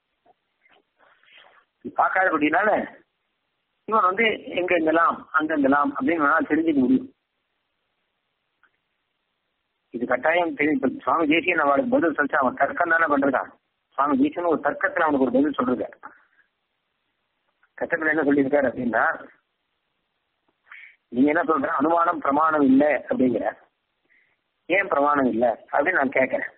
பார்க்காத அப்படின்னால இவன் வந்து எங்க எங்கெல்லாம் அங்க எங்கெல்லாம் அப்படின்னு வேணா தெரிஞ்சுக்க முடியும் இது கட்டாயம் தெரியும் சுவாமி தேசியன் அவளுக்கு பதில் சொல்லிச்சு அவன் தர்க்கம் தானே பண்றான் சுவாமி தேசியன் ஒரு தர்க்கத்துல அவனுக்கு ஒரு பதில் சொல்றது கட்டத்துல என்ன சொல்லியிருக்காரு அப்படின்னா நீங்க என்ன சொல்ற அனுமானம் பிரமாணம் இல்லை அப்படிங்கிற ஏன் பிரமாணம் இல்லை அப்படின்னு நான் கேட்கிறேன்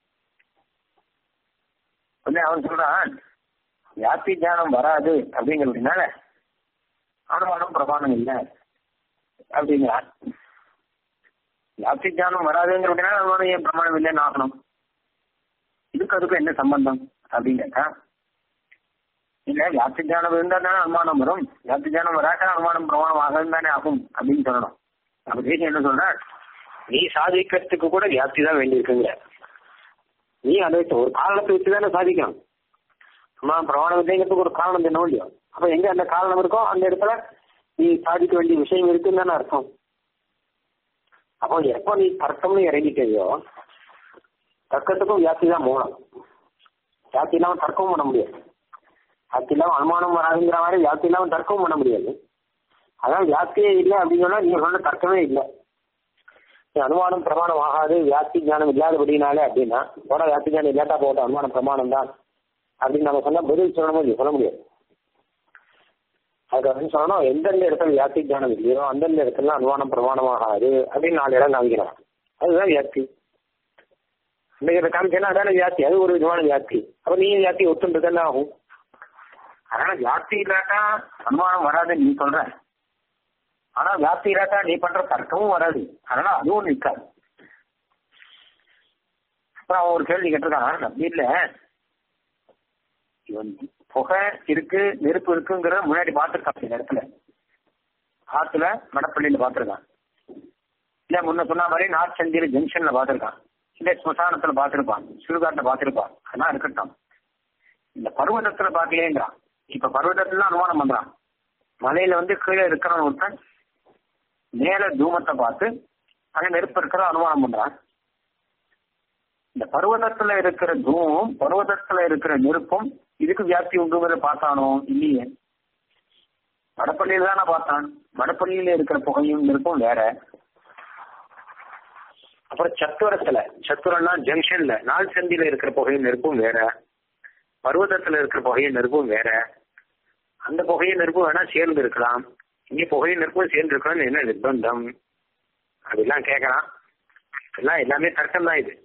உடனே அவன் சொல்றான் வியாப்தி தியானம் வராது அப்படிங்கிறதுனால அனுமானம் பிரமாணம் இல்லை அப்படிங்கிறான் வியாப்தி தியானம் வராதுங்கிறதுனால அனுமானம் ஏன் பிரமாணம் இல்லைன்னு ஆகணும் இதுக்கு அதுக்கு என்ன சம்பந்தம் அப்படின்னு கேட்டா இல்ல வியாப்தி தியானம் இருந்தா தானே அனுமானம் வரும் வியாப்தி தியானம் வராட்டா அனுமானம் பிரமாணம் ஆகும் தானே ஆகும் அப்படின்னு சொல்லணும் அப்ப தேசியம் என்ன சொல்ற நீ சாதிக்கிறதுக்கு கூட வியாப்தி தான் வேண்டியிருக்குங்க நீ அதை ஒரு காரணத்தை வச்சு தானே சாதிக்கணும் அம்மா பிரமாணம் வித்தைங்கிறதுக்கு ஒரு காரணம் என்ன இல்லையோ அப்ப எங்க அந்த காரணம் இருக்கோ அந்த இடத்துல நீ சாதிக்க வேண்டிய விஷயம் இருக்குன்னு தானே அர்த்தம் அப்போ எப்போ நீ தர்க்கம்னு இறங்கிட்டதையோ தர்க்கத்துக்கும் வியாப்தி தான் மூலம் வியாப்தி இல்லாம தர்க்கமும் பண்ண முடியாது வியாப்தி இல்லாம அனுமானம் வராதுங்கிற மாதிரி வியாப்தி இல்லாம தர்க்கமும் பண்ண முடியாது அதான் வியாப்தியே இல்லை அப்படின்னு சொன்னா நீங்க சொன்ன தர்க்கமே இல்லை அனுமானம் பிரமாணம் ஆகாது வியாப்தி ஞானம் இல்லாதபடினாலே அப்படின்னா போட வியாப்தி ஞானம் இல்லாட்டா போட்ட அனுமானம் பிரமாணம் தான் அப்படின்னு நம்ம சொன்னா பதில் சொல்லணும் சொல்ல முடியாது அதுக்கு வந்து சொல்லணும் எந்தெந்த இடத்துல வியாப்தி ஞானம் இல்லையோ அந்தந்த இடத்துல அனுமானம் பிரமாணம் ஆகாது அப்படின்னு நாலு இடம் காமிக்கிறான் அதுதான் வியாப்தி இந்த காமிச்சேன்னா அதான வியாப்தி அது ஒரு விதமான வியாப்தி அப்ப நீ வியாப்தி ஒத்துன்றது என்ன ஆகும் அதனால வியாப்தி இல்லாட்டா அனுமானம் வராது நீ சொல்ற ஆனா வியாப்தி இல்லாட்டா நீ பண்ற தர்க்கமும் வராது அதனால அதுவும் நிற்காது அப்புறம் அவன் ஒரு கேள்வி கேட்டிருக்கான் அப்படி இல்ல இவன் புகை இருக்கு நெருப்பு இருக்குங்கிற முன்னாடி பார்த்துருக்கான் இந்த இடத்துல ஆத்துல மடப்பள்ளியில பார்த்துருக்கான் இல்ல முன்ன சொன்ன மாதிரி நார்த் சந்திர ஜங்ஷன்ல பார்த்துருக்கான் இல்ல ஸ்மசானத்துல பார்த்துருப்பான் சுடுகாட்டுல பார்த்துருப்பான் அதெல்லாம் இருக்கட்டும் இந்த பர்வதத்துல பார்க்கலேங்கிறான் இப்ப பர்வதத்துல அனுமானம் பண்றான் மலையில வந்து கீழே இருக்கிறவன் ஒருத்தன் மேல தூமத்தை பார்த்து அங்க நெருப்பு இருக்கிற அனுமானம் பண்றான் இந்த பர்வதத்துல இருக்கிற தூமம் பர்வதத்துல இருக்கிற நெருப்பும் இதுக்கு வியாப்தி உண்டுங்கிறத பார்த்தானோ இல்லையே வடப்பள்ளியில தானே பார்த்தான் வடப்பள்ளியில இருக்கிற புகையும் நெருப்பும் வேற அப்புறம் சத்துரத்துல சத்துரம்னா ஜங்ஷன்ல நாள் சந்தியில இருக்கிற புகையும் நெருப்பும் வேற பர்வதத்துல இருக்கிற புகையும் நெருப்பும் வேற அந்த புகையும் நெருப்பும் வேணா சேர்ந்து இருக்கலாம் இங்க புகையும் நெருப்பும் சேர்ந்து இருக்கலாம்னு என்ன நிர்பந்தம் அதெல்லாம் கேட்கறான் எல்லாம் எல்லாமே தர்க்கம் தான் இது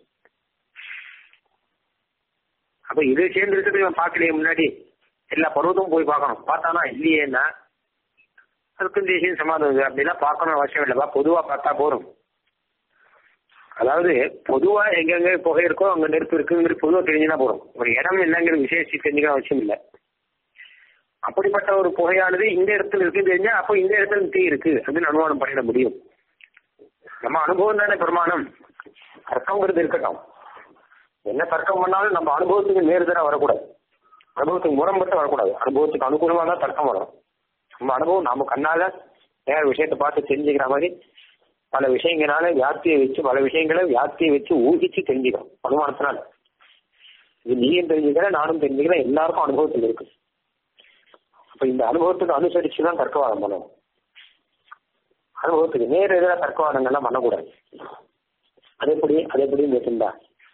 அப்ப இது சேர்ந்து இருக்கிறது இவன் பார்க்கலையே முன்னாடி எல்லா பருவத்தும் போய் பார்க்கணும் பார்த்தானா இல்லையேன்னா அதுக்கும் தேசியம் சமாதானம் அப்படிலாம் பார்க்கணும் அவசியம் இல்லைப்பா பொதுவா பார்த்தா போறோம் அதாவது பொதுவா எங்கெங்க புகை இருக்கோ அங்க நெருப்பு இருக்குங்கிறது பொதுவா தெரிஞ்சுனா போறோம் ஒரு இடம் என்னங்கிற விசேஷி தெரிஞ்சுக்க அவசியம் இல்லை அப்படிப்பட்ட ஒரு புகையானது இந்த இடத்துல இருக்குன்னு தெரிஞ்சா அப்போ இந்த இடத்துல தீ இருக்கு அப்படின்னு அனுமானம் பண்ணிட முடியும் நம்ம அனுபவம் தானே பிரமாணம் தர்க்கங்கிறது இருக்கட்டும் என்ன தர்க்கம் பண்ணாலும் நம்ம அனுபவத்துக்கு நேர்தரா வரக்கூடாது அனுபவத்துக்கு முரம்பட்டு வரக்கூடாது அனுபவத்துக்கு அனுகூலமா தான் தர்க்கம் வரும் நம்ம அனுபவம் நம்ம கண்ணால வேற விஷயத்தை பார்த்து தெரிஞ்சுக்கிற மாதிரி பல விஷயங்களால வியாப்தியை வச்சு பல விஷயங்களை வியாப்தியை வச்சு ஊகிச்சு தெரிஞ்சுக்கிறோம் அனுமானத்தினால இது நீயும் தெரிஞ்சுக்கிற நானும் தெரிஞ்சுக்கிறேன் எல்லாருக்கும் அனுபவத்தில் இருக்கு அப்ப இந்த அனுபவத்துக்கு அனுசரிச்சு தான் தர்க்கவாதம் பண்ணணும் அனுபவத்துக்கு நேர் எதிராக தர்க்கவாதங்கள்லாம் பண்ணக்கூடாது அது எப்படி அது எப்படின்னு கேட்டிருந்தா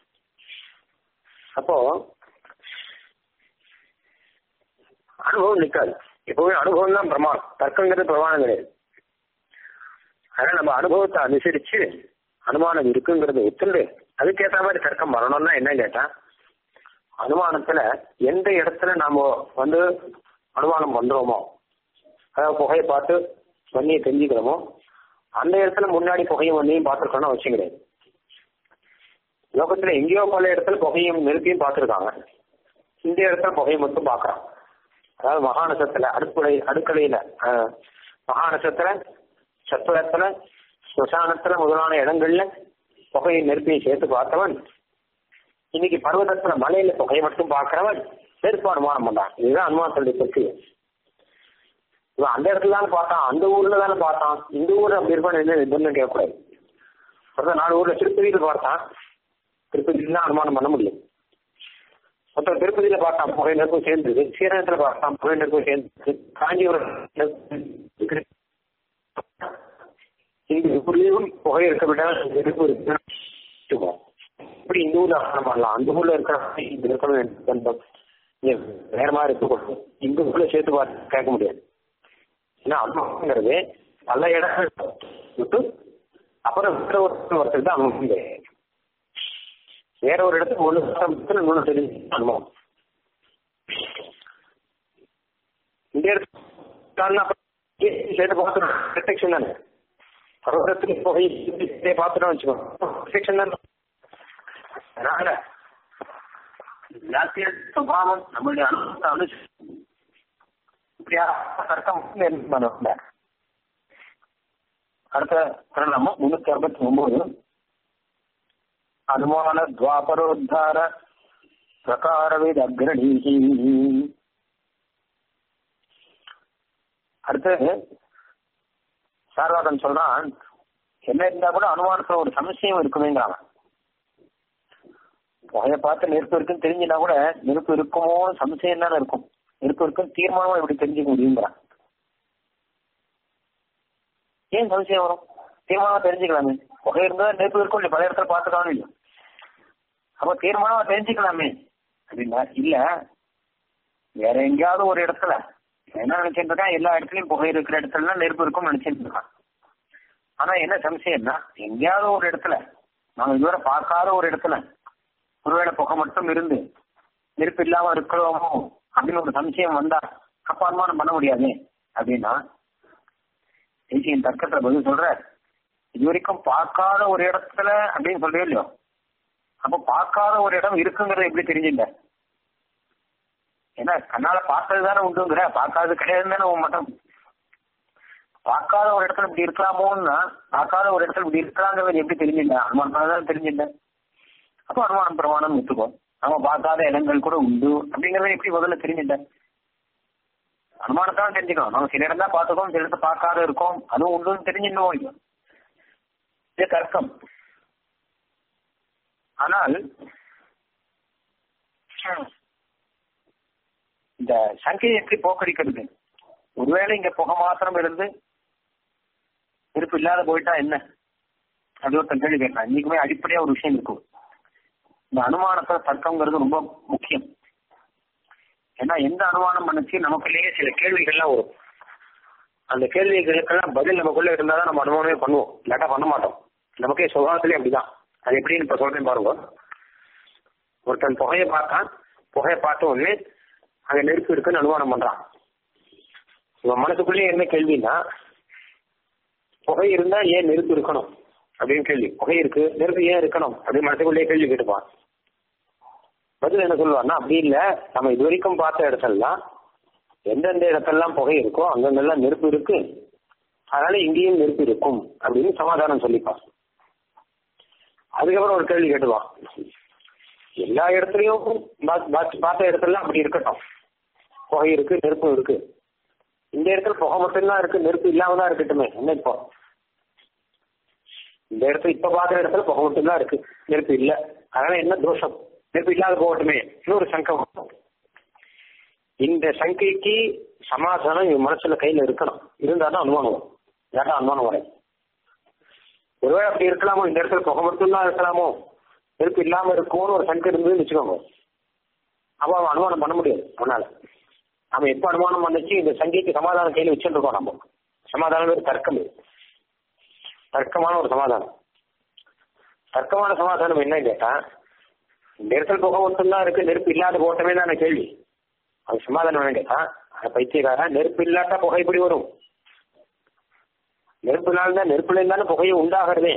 அப்போ அனுபவம் நிற்காது எப்பவுமே அனுபவம் தான் பிரமாணம் தர்க்கங்கிறது பிரமாணம் கிடையாது அதனால நம்ம அனுபவத்தை அனுசரிச்சு அனுமானம் இருக்குங்கிறத ஒத்துண்டு அதுக்கேற்ற மாதிரி தர்க்கம் வரணும்னா என்ன கேட்டா அனுமானத்துல எந்த இடத்துல நாம வந்து அனுமானம் பண்றோமோ அதாவது புகையை பார்த்து வன்னியை தெரிஞ்சுக்கிறோமோ அந்த இடத்துல முன்னாடி புகையும் வன்னியும் பார்த்துருக்கோம்னு அவசியம் கிடையாது லோகத்துல எங்கேயோ பல இடத்துல புகையும் நெருப்பியும் பார்த்துருக்காங்க இந்த இடத்துல புகையை மட்டும் பார்க்கறான் அதாவது மகாநசத்துல அடுப்படை அடுக்கலையில ஆஹ், மகாநசத்துல சத்துரத்துல ஸ்மசானத்துல முதலான இடங்கள்ல புகையை நெருப்பியை சேர்த்து பார்த்தவன் இன்னைக்கு பர்வதத்துல மலையில புகையை மட்டும் பார்க்கிறவன் நெருப்பு அனுமானம் பண்றான் இதுதான் அனுமானத்துடைய பற்றி இவன் அந்த இடத்துல தானே பார்த்தான் அந்த ஊர்ல தானே பார்த்தான் இந்த ஊர்ல அப்படி இருப்பான்னு என்ன நிர்பந்தம் கேட்கக்கூடாது அப்புறம் நாலு ஊர்ல திருப்பதியில பார்த்தான் திருப்பதியில தான் அனுமானம் பண்ண முடியும் மொத்தம் திருப்பதியில பார்த்தான் புகை நெருப்பும் சேர்ந்தது ஸ்ரீரங்கத்துல பார்த்தான் புகை நெருப்பும் சேர்ந்தது காஞ்சிபுரம் நெருப்பு இந்த ஊர்லயும் புகை இருக்க விட்டால் நெருப்பு இருக்கு இப்படி இந்த ஊர்ல அனுமானம் பண்ணலாம் அந்த ஊர்ல இருக்கிற இந்த இருக்கணும் நிர்பந்தம் இங்க வேற மாதிரி இருக்கக்கூடாது இந்த ஊர்ல சேர்த்து பார்த்து கேட்க முடியாது ஏன்னா அனுபவங்கிறது பல இடங்கள் விட்டு அப்புறம் வேற ஒரு ஒருத்தருக்கு தான் அனுபவம் கிடையாது வேற ஒரு இடத்துக்கு ஒண்ணு ஆரம்பிச்சு இன்னொன்று தெரிஞ்சு அனுபவம் இந்த இடத்துல சேர்த்து பார்த்துடும் ப்ரொடெக்ஷன் தானே பர்வதத்துக்கு போய் பார்த்துட்டோம் வச்சுக்கோ ப்ரொடெக்ஷன் தானே அதனால ஜாத்திய பாவம் நம்மளுடைய அனுபவத்தை அனுசரி இப்படியா தர்க்கம் பண்ணுவாங்க அடுத்த பிரணாமம் முன்னூத்தி அறுபத்தி ஒன்பது அனுமான துவாபரோத்தார பிரகாரவித் அக்ரணீகி அடுத்து சார்வாதன் சொல்றான் என்ன இருந்தா கூட அனுமானத்துல ஒரு சமஸ்யம் இருக்குமேங்கிறான் புகையை பார்த்து நெருப்பு இருக்குன்னு தெரிஞ்சுனா கூட நெருப்பு இருக்குமோ சம்சயம் தானே இருக்கும் நெருப்பு இருக்குன்னு தீர்மானமா எப்படி தெரிஞ்சுக்க முடியுங்கிறான் ஏன் சம்சயம் வரும் தீர்மானமா தெரிஞ்சுக்கலாமே புகை இருந்தா நெருப்பு இருக்கும் இல்லையா பல இடத்துல பார்த்துக்கலாம் இல்லையா அப்ப தீர்மானமா தெரிஞ்சுக்கலாமே அப்படின்னா இல்ல வேற எங்கேயாவது ஒரு இடத்துல என்ன நினைச்சிட்டு இருக்கான் எல்லா இடத்துலயும் புகை இருக்கிற இடத்துல நெருப்பு இருக்கும்னு நினைச்சிட்டு இருக்கான் ஆனா என்ன சம்சயம்னா எங்கேயாவது ஒரு இடத்துல நாங்க இதுவரை பார்க்காத ஒரு இடத்துல ஒருவேளை புகை மட்டும் இருந்து நெருப்பு இல்லாம இருக்கிறோமோ அப்படின்னு ஒரு சம்சயம் வந்தா அப்ப அனுமானம் பண்ண முடியாது அப்படின்னா தேசியன் தர்க்கத்துல பதில் சொல்ற இது வரைக்கும் பார்க்காத ஒரு இடத்துல அப்படின்னு சொல்றே இல்லையோ அப்ப பார்க்காத ஒரு இடம் இருக்குங்கிறத எப்படி தெரிஞ்சுங்க ஏன்னா கண்ணால பார்த்தது தானே உண்டுங்கிற பார்க்காதது கிடையாதுன்னு தானே உன் மட்டும் பார்க்காத ஒரு இடத்துல இப்படி இருக்கலாமோன்னா பார்க்காத ஒரு இடத்துல இப்படி இருக்கலாங்கிறது எப்படி தெரிஞ்சுங்க அனுமானம் தான் தெரிஞ்சுங்க அப்போ அனுமானம் பிரமாணம் ஒத்துக்கும் நம்ம பார்க்காத இடங்கள் கூட உண்டு அப்படிங்கறத எப்படி முதல்ல தெரிஞ்சுட்டேன் அனுமானத்தான் தெரிஞ்சுக்கணும் நம்ம சில இடம் தான் பார்த்துக்கோம் சில இடத்த பார்க்காத இருக்கோம் அதுவும் உண்டுன்னு தெரிஞ்சுன்னு இது தர்க்கம் ஆனால் இந்த சங்கையை எப்படி போக்கடிக்கிறது ஒருவேளை இங்க புகை மாத்திரம் இருந்து இருப்பு இல்லாத போயிட்டா என்ன அது ஒருத்தன் கேள்வி கேட்கலாம் இன்னைக்குமே அடிப்படையா ஒரு விஷயம் இருக்கும் இந்த அனுமானத்துல தர்க்கம்ங்கிறது ரொம்ப முக்கியம் ஏன்னா எந்த அனுமானம் பண்ணுச்சு நமக்குள்ளேயே சில கேள்விகள்லாம் வரும் அந்த கேள்விகளுக்கெல்லாம் பதில் நமக்குள்ள இருந்தாதான் நம்ம அனுமானமே பண்ணுவோம் இல்லாட்டா பண்ண மாட்டோம் நமக்கே சுகாதாரத்திலே அப்படிதான் அது எப்படின்னு இப்ப சொல்றேன் பாருங்க ஒருத்தன் புகையை பார்த்தான் புகையை பார்த்த உடனே அங்க நெருப்பு இருக்குன்னு அனுமானம் பண்றான் இவன் மனசுக்குள்ளேயே என்ன கேள்வின்னா புகை இருந்தா ஏன் நெருப்பு இருக்கணும் அப்படின்னு கேள்வி புகை இருக்கு நெருப்பு ஏன் இருக்கணும் அப்படின்னு மனசுக்குள்ளேயே கேள்வி கேட்டுப்பான் பதில் என்ன சொல்லுவான்னா அப்படி இல்ல நம்ம இது வரைக்கும் பார்த்த இடத்துலலாம் எந்தெந்த இடத்தெல்லாம் புகை இருக்கோ அங்கங்கெல்லாம் நெருப்பு இருக்கு அதனால இங்கேயும் நெருப்பு இருக்கும் அப்படின்னு சமாதானம் சொல்லிப்பான் அதுக்கப்புறம் ஒரு கேள்வி கேட்டுவான் எல்லா இடத்துலயும் பார்த்த இடத்துல அப்படி இருக்கட்டும் புகை இருக்கு நெருப்பும் இருக்கு இந்த இடத்துல புகை மட்டும்தான் இருக்கு நெருப்பு இல்லாம தான் இருக்கட்டுமே என்ன இப்போ இந்த இடத்துல இப்ப பாக்குற இடத்துல புகை மட்டும்தான் இருக்கு நெருப்பு இல்ல அதனால என்ன தோஷம் நெருப்பு இல்லாத போகட்டுமே இன்னொரு சங்கம் இந்த சங்கைக்கு சமாதானம் இவன் மனசுல கையில இருக்கணும் இருந்தாதான் அனுமானம் வரும் இல்லாட்டா அனுமானம் வரும் ஒருவேளை அப்படி இருக்கலாமோ இந்த இடத்துல புகை மட்டும்தான் இருக்கலாமோ நெருப்பு இல்லாம இருக்கும்னு ஒரு சங்கை இருந்ததுன்னு வச்சுக்கோங்க அப்ப அவன் அனுமானம் பண்ண முடியாது அவனால நம்ம எப்ப அனுமானம் பண்ணுச்சு இந்த சங்கைக்கு சமாதானம் கையில வச்சுருக்கோம் நம்ம சமாதானம் ஒரு தர்க்கம் தர்க்கமான ஒரு சமாதானம் தர்க்கமான சமாதானம் என்ன கேட்டா இந்த இடத்துல புகை மட்டும்தான் இருக்கு நெருப்பு இல்லாத போட்டமே தானே கேள்வி அது சமாதானம் என்ன கேட்டா பைத்தியக்காரா நெருப்பு இல்லாட்டா புகை எப்படி வரும் நெருப்புனால தான் நெருப்புல இருந்தாலும் புகையை உண்டாகிறதே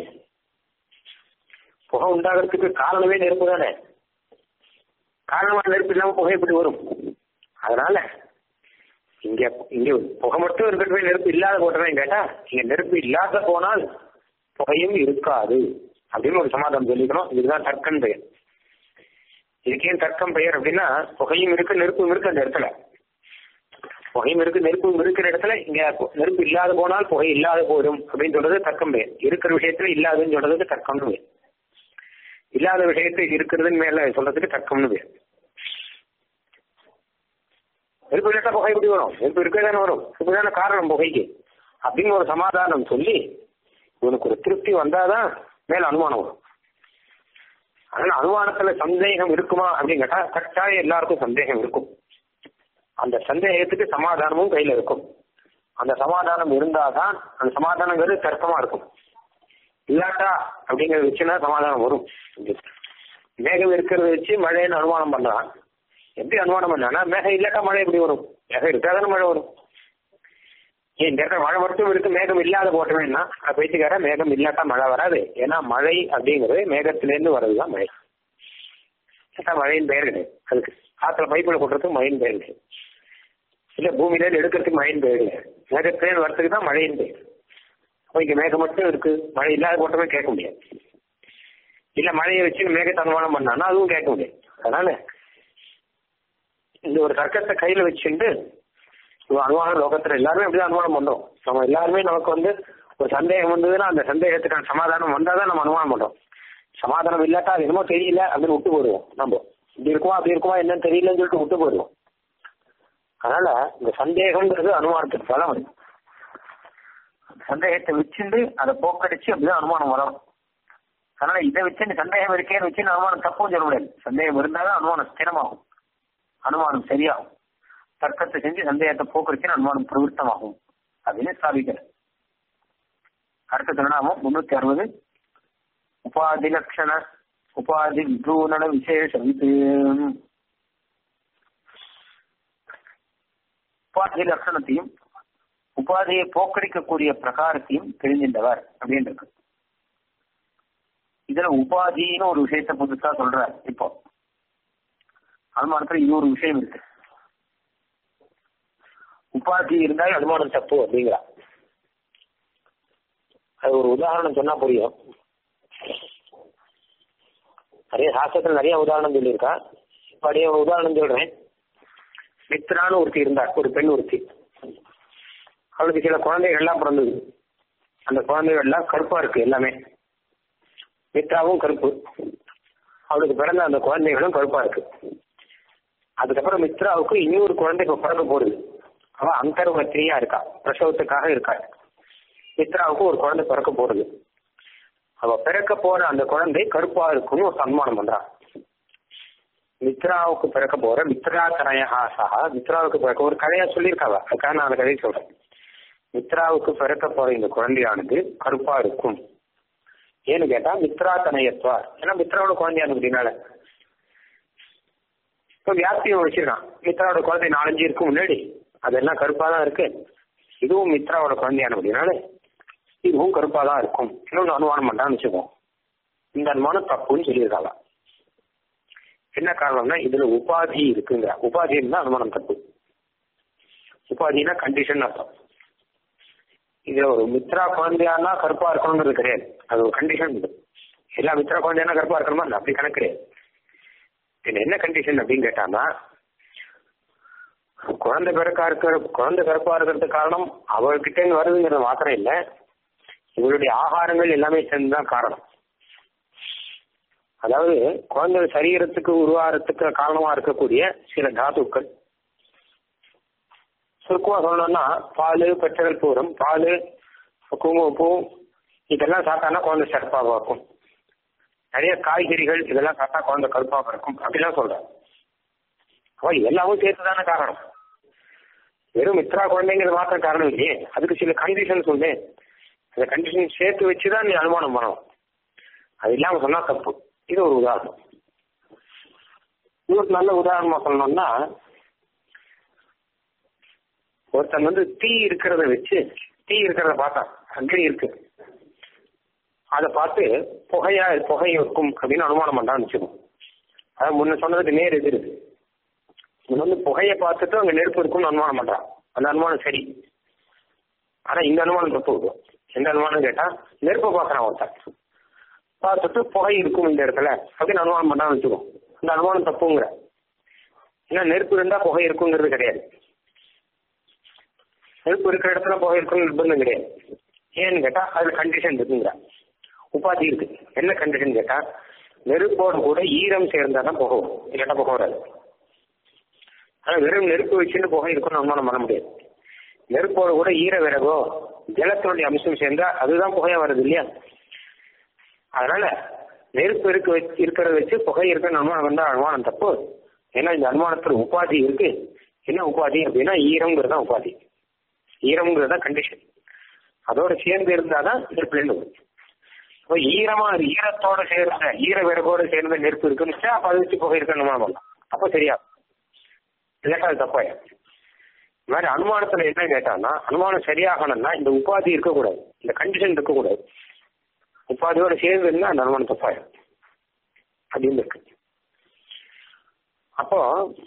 புகை உண்டாகிறதுக்கு காரணமே நெருப்பு தானே காரணமான நெருப்பு இல்லாம புகை எப்படி வரும் அதனால இங்க இங்க புகை மட்டும் இருக்கட்டும் நெருப்பு இல்லாத போட்டவன் கேட்டா இங்க நெருப்பு இல்லாத போனால் புகையும் இருக்காது அப்படின்னு ஒரு சமாதானம் சொல்லிக்கணும் இதுதான் தர்க்கம் பெயர் இதுக்கு ஏன் தர்க்கம் பெயர் அப்படின்னா புகையும் இருக்கு நெருப்பும் இருக்கு அந்த இடத்துல புகையும் இருக்கு நெருப்பும் இருக்கிற இடத்துல இங்க நெருப்பு இல்லாத போனால் புகை இல்லாத போயிடும் அப்படின்னு சொல்றது தர்க்கம் பெயர் இருக்கிற விஷயத்துல இல்லாதுன்னு சொல்றதுக்கு தர்க்கம்னு பேர் இல்லாத விஷயத்தை இருக்கிறதுன்னு மேல சொல்றதுக்கு தர்க்கம்னு பேர் நெருப்பு இல்லாட்டா புகை எப்படி வரும் நெருப்பு இருக்கே தானே வரும் இப்படிதான காரணம் புகைக்கு அப்படின்னு ஒரு சமாதானம் சொல்லி இவனுக்கு ஒரு திருப்தி வந்தாதான் மேல அனுமானம் வரும் அதனால அனுமானத்துல சந்தேகம் இருக்குமா அப்படின்னு கேட்டா கட்டாயம் எல்லாருக்கும் சந்தேகம் இருக்கும் அந்த சந்தேகத்துக்கு சமாதானமும் கையில இருக்கும் அந்த சமாதானம் இருந்தாதான் அந்த சமாதானங்கிறது தர்க்கமா இருக்கும் இல்லாட்டா அப்படிங்கறத வச்சுன்னா சமாதானம் வரும் மேகம் இருக்கிறத வச்சு மழைன்னு அனுமானம் பண்றான் எப்படி அனுமானம் பண்ணானா மேகம் இல்லாட்டா மழை எப்படி வரும் மேகம் இருக்காதானே மழை வரும் ஏன் இந்த இடத்துல மழை மட்டும் இருக்கு மேகம் இல்லாத போட்டோம்னா பைத்துக்கார மேகம் இல்லாட்டா மழை வராது ஏன்னா மழை அப்படிங்கிறது மேகத்திலேருந்து வர்றதுதான் மழை மழையின் பெயர் கிடையாது அதுக்கு காத்துல பைப்புல கொட்டுறதுக்கு மழையின் பெயர் கிடையாது இல்ல பூமியில எடுக்கிறதுக்கு மழையின் பெயர் கிடையாது மேகத்திலேருந்து வர்றதுக்கு தான் மழையின் பெயர் அப்போ இங்க மேகம் மட்டும் இருக்கு மழை இல்லாத போட்டமே கேட்க முடியாது இல்ல மழையை வச்சு மேகத்தை அனுமானம் பண்ணானா அதுவும் கேட்க முடியாது அதனால இந்த ஒரு தர்க்கத்தை கையில வச்சுட்டு அனுமானம் லோகத்துல எல்லாருமே அப்படிதான் அனுமானம் பண்றோம் நம்ம எல்லாருமே நமக்கு வந்து ஒரு சந்தேகம் வந்ததுன்னா அந்த சந்தேகத்துக்கான சமாதானம் வந்தாதான் நம்ம அனுமானம் பண்றோம் சமாதானம் இல்லாட்டா அது என்னமோ தெரியல அப்படின்னு விட்டு போடுவோம் நம்ம இப்படி இருக்குமா அப்படி இருக்குமா என்னன்னு தெரியலன்னு சொல்லிட்டு விட்டு போடுவோம் அதனால இந்த சந்தேகம்ன்றது அனுமானத்துக்கு பலம் வருது சந்தேகத்தை வச்சுட்டு அதை போக்கடிச்சு அப்படிதான் அனுமானம் வரும் அதனால இதை வச்சு சந்தேகம் இருக்கேன்னு வச்சு அனுமானம் தப்பும் சொல்ல முடியாது சந்தேகம் இருந்தாலும் அனுமானம் ஸ்திரமாகும் அனுமானம் சரியாகும் தர்க்கத்தை செஞ்சு சந்தேகத்தை போக்குறச்சு அனுமானம் பிரவருத்தமாகும் அப்படின்னு ஸ்தாபிக்கிறது அடுத்த திருநாமம் முன்னூத்தி அறுபது உபாதி லட்சண உபாதி விபூனன விசேஷம் உபாதி லட்சணத்தையும் உபாதியை போக்கடிக்கக்கூடிய பிரகாரத்தையும் தெரிஞ்சின்றவர் அப்படின்னு இருக்கு இதுல உபாதின்னு ஒரு விஷயத்த புதுசா சொல்றார் இப்போ அனுமானத்துல இன்னொரு விஷயம் இருக்கு உபாதி இருந்தால் அனுமானம் தப்பு அப்படிங்கிறா அது ஒரு உதாரணம் சொன்னா புரியும் நிறைய சாஸ்திரத்துல நிறைய உதாரணம் சொல்லியிருக்கா இப்ப அப்படியே ஒரு உதாரணம் சொல்றேன் மித்ரான்னு ஒருத்தி இருந்தார் ஒரு பெண் ஒருத்தி அவளுக்கு சில குழந்தைகள்லாம் பிறந்தது அந்த குழந்தைகள்லாம் கருப்பா இருக்கு எல்லாமே மித்ராவும் கருப்பு அவளுக்கு பிறந்த அந்த குழந்தைகளும் கருப்பா இருக்கு அதுக்கப்புறம் மித்ராவுக்கு இன்னொரு குழந்தை இப்ப பிறக்க போகுது அவ அந்தர்வத்திரியா இருக்கா பிரசவத்துக்காக இருக்கா மித்ராவுக்கு ஒரு குழந்தை பிறக்க போறது அவ பிறக்க போற அந்த குழந்தை கருப்பா இருக்குன்னு ஒரு சன்மானம் பண்றான் மித்ராவுக்கு பிறக்க போற மித்ரா தனயஹாசா மித்ராவுக்கு பிறக்க ஒரு கதையா சொல்லியிருக்காவ அதுக்காக நான் அந்த கதையை சொல்றேன் மித்ராவுக்கு பிறக்க போற இந்த குழந்தையானது கருப்பா இருக்கும் ஏன்னு கேட்டா மித்ரா தனயத்வா ஏன்னா மித்ராவோட குழந்தையான அப்படின்னால இப்போ வியாப்தியும் வச்சிருக்கான் மித்ராவோட குழந்தை நாலஞ்சு இருக்கு முன்னாடி அதெல்லாம் கருப்பா தான் இருக்கு இதுவும் மித்ராவோட குழந்தையான அப்படின்னால இதுவும் கருப்பா தான் இருக்கும் இன்னொன்று அனுமானம் பண்ணான்னு வச்சுக்கோம் இந்த அனுமானம் தப்புன்னு சொல்லியிருக்காங்க என்ன காரணம்னா இதுல உபாதி இருக்குங்க உபாதி இருந்தா அனுமானம் தப்பு உபாதினா கண்டிஷன் அர்த்தம் இதுல ஒரு மித்ரா குழந்தையானா கருப்பா இருக்கணுங்கிறது கிடையாது அது ஒரு கண்டிஷன் உண்டு எல்லா மித்ரா குழந்தையானா கருப்பா இருக்கணுமா இல்லை அப்படி கணக்கு கிடையாது இதுல என்ன கண்டிஷன் அப்படின்னு கேட்டானா குழந்தை பிறக்கா இருக்கிற குழந்தை பிறப்பா இருக்கிறதுக்கு காரணம் அவர்கிட்ட இருந்து வருதுங்கிறது மாத்திரம் இல்லை இவருடைய ஆகாரங்கள் எல்லாமே சேர்ந்துதான் காரணம் அதாவது குழந்தை சரீரத்துக்கு உருவாகிறதுக்கு காரணமா இருக்கக்கூடிய சில தாத்துக்கள் சுருக்கமா சொல்லணும்னா பால் பச்சைகள் பூரம் பால் குங்குமப்பூ இதெல்லாம் சாப்பிட்டானா குழந்தை சிறப்பாக இருக்கும் நிறைய காய்கறிகள் இதெல்லாம் சாப்பிட்டா குழந்தை கருப்பாக இருக்கும் அப்படிலாம் சொல்றேன் அப்போ எல்லாமும் சேர்த்து தானே காரணம் வெறும் மித்ரா குழந்தைங்கிறது மாத்திரம் காரணம் இல்லையே அதுக்கு சில கண்டிஷன்ஸ் உண்டு அந்த கண்டிஷன் சேர்த்து வச்சு தான் நீ அனுமானம் பண்ணணும் அது இல்லாம சொன்னா தப்பு இது ஒரு உதாரணம் இன்னொரு நல்ல உதாரணமா சொல்லணும்னா ஒருத்தன் வந்து தீ இருக்கிறத வச்சு தீ இருக்கிறத பார்த்தான் அக்னி இருக்கு அதை பார்த்து புகையா புகை இருக்கும் அப்படின்னு அனுமானம் பண்ணான்னு வச்சுக்கோ அதான் முன்ன சொன்னதுக்கு நேர் எது இருக்கு இவன் வந்து புகையை பார்த்துட்டு அங்க நெருப்பு இருக்கும்னு அனுமானம் பண்றான் அந்த அனுமானம் சரி ஆனா இந்த அனுமானம் தப்பு இருக்கும் எந்த அனுமானம் கேட்டா நெருப்பை பார்க்கறான் ஒருத்தன் பார்த்துட்டு புகை இருக்கும் இந்த இடத்துல அப்படின்னு அனுமானம் பண்ணான்னு வச்சுக்கோ அந்த அனுமானம் தப்புங்கிற ஏன்னா நெருப்பு இருந்தா புகை இருக்குங்கிறது கிடையாது நெருப்பு இருக்கிற இடத்துல புகை இருக்குன்னு நிர்பந்தம் கிடையாது ஏன்னு கேட்டா அதுல கண்டிஷன் இருக்குங்கிற உபாதி இருக்கு என்ன கண்டிஷன் கேட்டா நெருப்போட கூட ஈரம் சேர்ந்தா தான் புகை வரும் இல்லாட்டா புகை வராது ஆனா வெறும் நெருப்பு வச்சுட்டு புகை இருக்கும்னு அனுமானம் பண்ண முடியாது நெருப்போட கூட ஈர விறகோ ஜலத்தினுடைய அம்சம் சேர்ந்தா அதுதான் புகையா வருது இல்லையா அதனால நெருப்பு இருக்க வச்சு இருக்கிறத வச்சு புகை இருக்குன்னு அனுமானம் வந்தா அனுமானம் தப்பு ஏன்னா இந்த அனுமானத்துல உபாதி இருக்கு என்ன உபாதி அப்படின்னா ஈரம்ங்கிறது தான் உபாதி ஈரம்ங்கிறது தான் கண்டிஷன் அதோட சேர்ந்து இருந்தாதான் நெருப்புலேருந்து வரும் இப்போ ஈரமா ஈரத்தோட சேர்ந்த ஈர விறகோட சேர்ந்த நெருப்பு இருக்குன்னு அப்ப அதை வச்சு புகை இருக்குன்னு அனுமானம் பண்ணலாம் அப்போ சரியா இல்லாட்டா அது தப்பாயா இந்த மாதிரி அனுமானத்துல என்ன கேட்டான்னா அனுமானம் சரியாகணும்னா இந்த உபாதி இருக்கக்கூடாது இந்த கண்டிஷன் இருக்கக்கூடாது உபாதியோட சேர்ந்து இருந்தா அந்த அனுமானம் தப்பாயிடும் அப்படின்னு இருக்கு அப்போ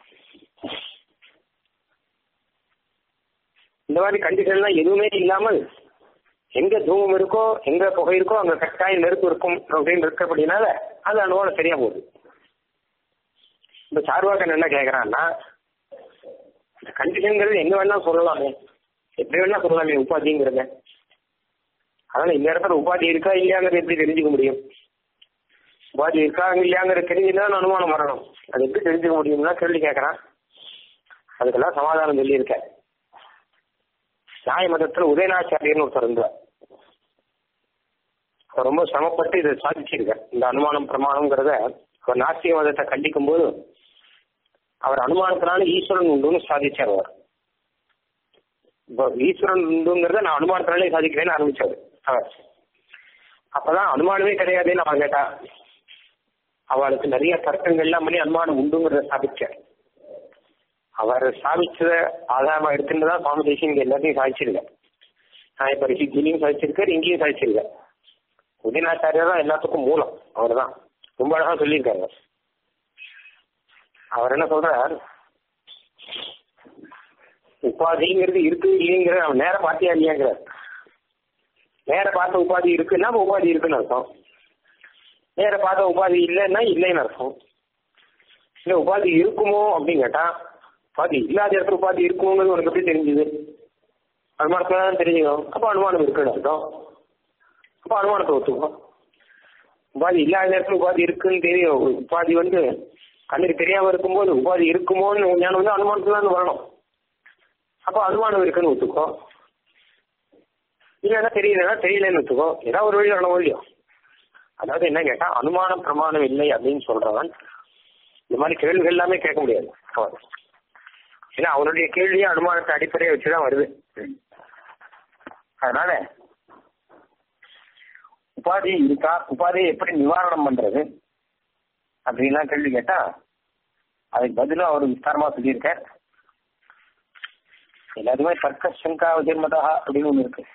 இந்த மாதிரி கண்டிஷன்லாம் எதுவுமே இல்லாமல் எங்க தூமம் இருக்கோ எங்க புகை இருக்கோ அங்க கட்டாயம் நெருப்பு இருக்கும் அப்படின்னு இருக்கிறபடினால அது அனுபவம் சரியா போகுது இந்த சார்வாக்கன் என்ன கேக்குறான்னா இந்த கண்டிஷன்ங்கிறது எங்க வேணா சொல்லலாமே எப்படி வேணா சொல்லலாமே உபாதிங்கிறத அதனால இந்த இடத்துல உபாதி இருக்கா இல்லையாங்கிறது எப்படி தெரிஞ்சுக்க முடியும் உபாதி இருக்கா இல்லையாங்கிறது தெரிஞ்சுதான் அனுமானம் வரணும் அது எப்படி தெரிஞ்சுக்க முடியும்னா கேள்வி கேட்கறான் அதுக்கெல்லாம் சமாதானம் சொல்லியிருக்கேன் நியாய மதத்துல உதயநாச்சாரியர்னு ஒருத்தர் இருந்தார் அவர் ரொம்ப சிரமப்பட்டு இதை சாதிச்சிருக்கார் இந்த அனுமானம் பிரமாணம்ங்கிறத அவர் நாஸ்திக மதத்தை கண்டிக்கும் போது அவர் அனுமானத்தினால ஈஸ்வரன் உண்டுன்னு சாதிச்சார் அவர் இப்போ ஈஸ்வரன் உண்டுங்கிறத நான் அனுமானத்தினாலே சாதிக்கிறேன்னு ஆரம்பிச்சாரு அவர் அப்பதான் அனுமானமே கிடையாதுன்னு அவன் கேட்டா அவளுக்கு நிறைய தர்க்கங்கள்லாம் பண்ணி அனுமானம் உண்டுங்கிறத ஸ்தாபிச்சார் அவர் ஸ்தாபிச்சத ஆதாரமா எடுத்துட்டு தான் சுவாமி தேசியம் இங்க எல்லாத்தையும் சாதிச்சிருக்கார் நான் இப்ப ரிஷிஜிலையும் சாதிச்சிருக்காரு இங்கேயும் சாதிச்சிருக்கார் உதயநாச்சாரியர் தான் எல்லாத்துக்கும் மூலம் அவர் தான் ரொம்ப அழகா சொல்லியிருக்காரு அவர். அவர் என்ன சொல்றார் உபாதிங்கிறது இருக்கு இல்லைங்கிற அவன் நேர பார்த்தியா இல்லையாங்கிறார் நேர பார்த்த உபாதி இருக்குன்னா அப்ப உபாதி இருக்குன்னு அர்த்தம் நேர பார்த்த உபாதி இல்லைன்னா இல்லைன்னு அர்த்தம் இல்ல உபாதி இருக்குமோ அப்படின்னு கேட்டா உபாதி இல்லாத இடத்துல உபாதி இருக்குங்கிறது உனக்கு எப்படி தெரிஞ்சுது அனுமானத்துல தான் தெரிஞ்சுக்கணும் அப்போ அனுமானம் இருக்குன்னு அர்த்தம் அப்போ அனுமானத்தை ஒத்துக்கும் உபாதி இல்லாத நேரத்தில் உபாதி இருக்குன்னு தெரியும் உபாதி வந்து கண்ணுக்கு தெரியாம இருக்கும்போது உபாதி இருக்குமோன்னு ஞானம் வந்து அனுமானத்துல தான் வரணும் அப்போ அனுமானம் இருக்குன்னு ஒத்துக்கோ இல்லைன்னா தெரியலன்னா தெரியலன்னு ஒத்துக்கோ ஏதாவது ஒரு வழி வரணும் இல்லையோ அதாவது என்ன கேட்டா அனுமானம் பிரமாணம் இல்லை அப்படின்னு சொல்றவன் இந்த மாதிரி கேள்விகள் எல்லாமே கேட்க முடியாது அவன் ஏன்னா அவனுடைய கேள்வியே அனுமானத்தை அடிப்படையை வச்சுதான் வருது அதனால உபாதி இருக்கா உபாதியை எப்படி நிவாரணம் பண்றது அப்படின்லாம் கேள்வி கேட்டா அதுக்கு பதிலும் அவர் விஸ்தாரமா சொல்லியிருக்கார் எல்லாத்துக்குமே தர்க்க சங்கா விஜர்மதா அப்படின்னு ஒண்ணு இருக்கு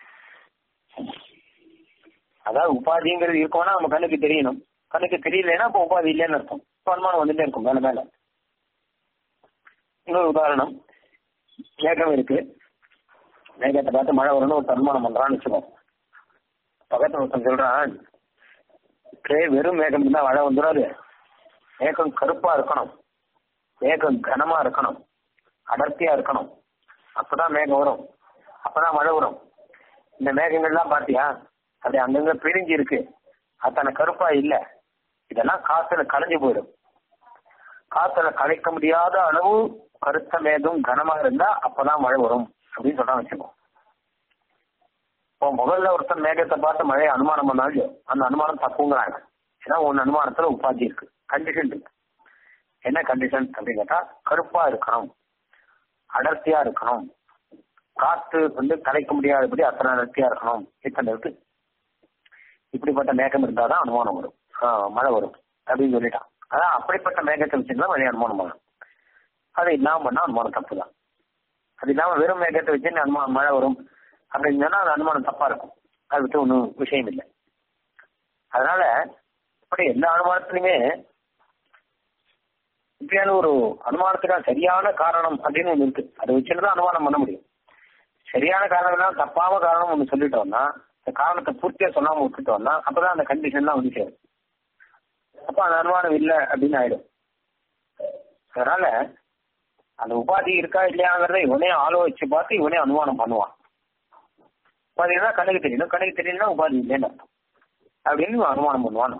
அதாவது உபாதிங்கிறது இருக்கோம்னா நம்ம கண்ணுக்கு தெரியணும் கண்ணுக்கு தெரியலன்னா இப்போ உபாதி இல்லைன்னு அர்த்தம் இப்போ அனுமானம் வந்துட்டே இருக்கும் மேல மேல இன்னொரு உதாரணம் மேகம் இருக்கு மேகத்தை பார்த்து மழை வரணும் ஒரு அனுமானம் பண்றான்னு வச்சுக்கோ பக்கத்துல ஒருத்தன் சொல்றான் "டே, வெறும் மேகம் இருந்தா மழை வந்துடாது மேகம் கருப்பா இருக்கணும் மேகம் கனமா இருக்கணும் அடர்த்தியா இருக்கணும் அப்பதான் மேகம் வரும் அப்பதான் மழை வரும் இந்த மேகங்கள்லாம் பாத்தியா அப்படி அங்கங்க பிரிஞ்சு இருக்கு அத்தனை கருப்பா இல்ல இதெல்லாம் காத்துல கலைஞ்சு போயிடும் காத்துல கலைக்க முடியாத அளவு கருத்த மேகம் கனமா இருந்தா அப்பதான் மழை வரும் அப்படின்னு சொல்றான் வச்சுக்கோ இப்போ முதல்ல ஒருத்தன் மேகத்தை பார்த்து மழையை அனுமானம் பண்ணாலும் அந்த அனுமானம் தப்புங்கிறாங்க ஏன்னா உன் அனுமானத்துல உபாதி இருக்கு கண்டிஷன் இருக்கு என்ன கண்டிஷன் அப்படின்னு கேட்டா கருப்பா இருக்கணும் அடர்த்தியா இருக்கணும் காத்து வந்து கலைக்க முடியாதபடி அத்தனை அடர்த்தியா இருக்கணும் இத்தனை இருக்கு இப்படிப்பட்ட மேகம் இருந்தாதான் அனுமானம் வரும் ஆஹ் மழை வரும் அப்படின்னு சொல்லிட்டான் அதான் அப்படிப்பட்ட மேகத்தை வச்சுருந்தா மழை அனுமானம் வரும் அது இல்லாம பண்ணா அனுமானம் தப்பு தான் அது இல்லாம வெறும் மேகத்தை வச்சு அனுமானம் மழை வரும் அப்படின்னு சொன்னா அது அனுமானம் தப்பா இருக்கும் அதை விட்டு ஒன்றும் விஷயம் இல்லை அதனால இப்படி எல்லா அனுமானத்திலுமே இப்படியான ஒரு அனுமானத்துக்கான சரியான காரணம் அப்படின்னு ஒண்ணு இருக்கு அதை வச்சுட்டு தான் அனுமானம் பண்ண முடியும் சரியான காரணம் தான் தப்பாம காரணம் ஒண்ணு சொல்லிட்டோம்னா இந்த காரணத்தை பூர்த்தியா சொல்லாம விட்டுட்டோம்னா அப்பதான் அந்த கண்டிஷன்லாம் வந்து சேரும் அப்ப அந்த அனுமானம் இல்லை அப்படின்னு ஆயிடும் அதனால அந்த உபாதி இருக்கா இல்லையாங்கிறத இவனே ஆலோசிச்சு பார்த்து இவனே அனுமானம் பண்ணுவான் உபாதினா கண்ணுக்கு தெரியணும் கண்ணுக்கு தெரியலன்னா உபாதி இல்லைன்னு அர்த்தம் அப்படின்னு இவன் அனுமானம் பண்ணுவான்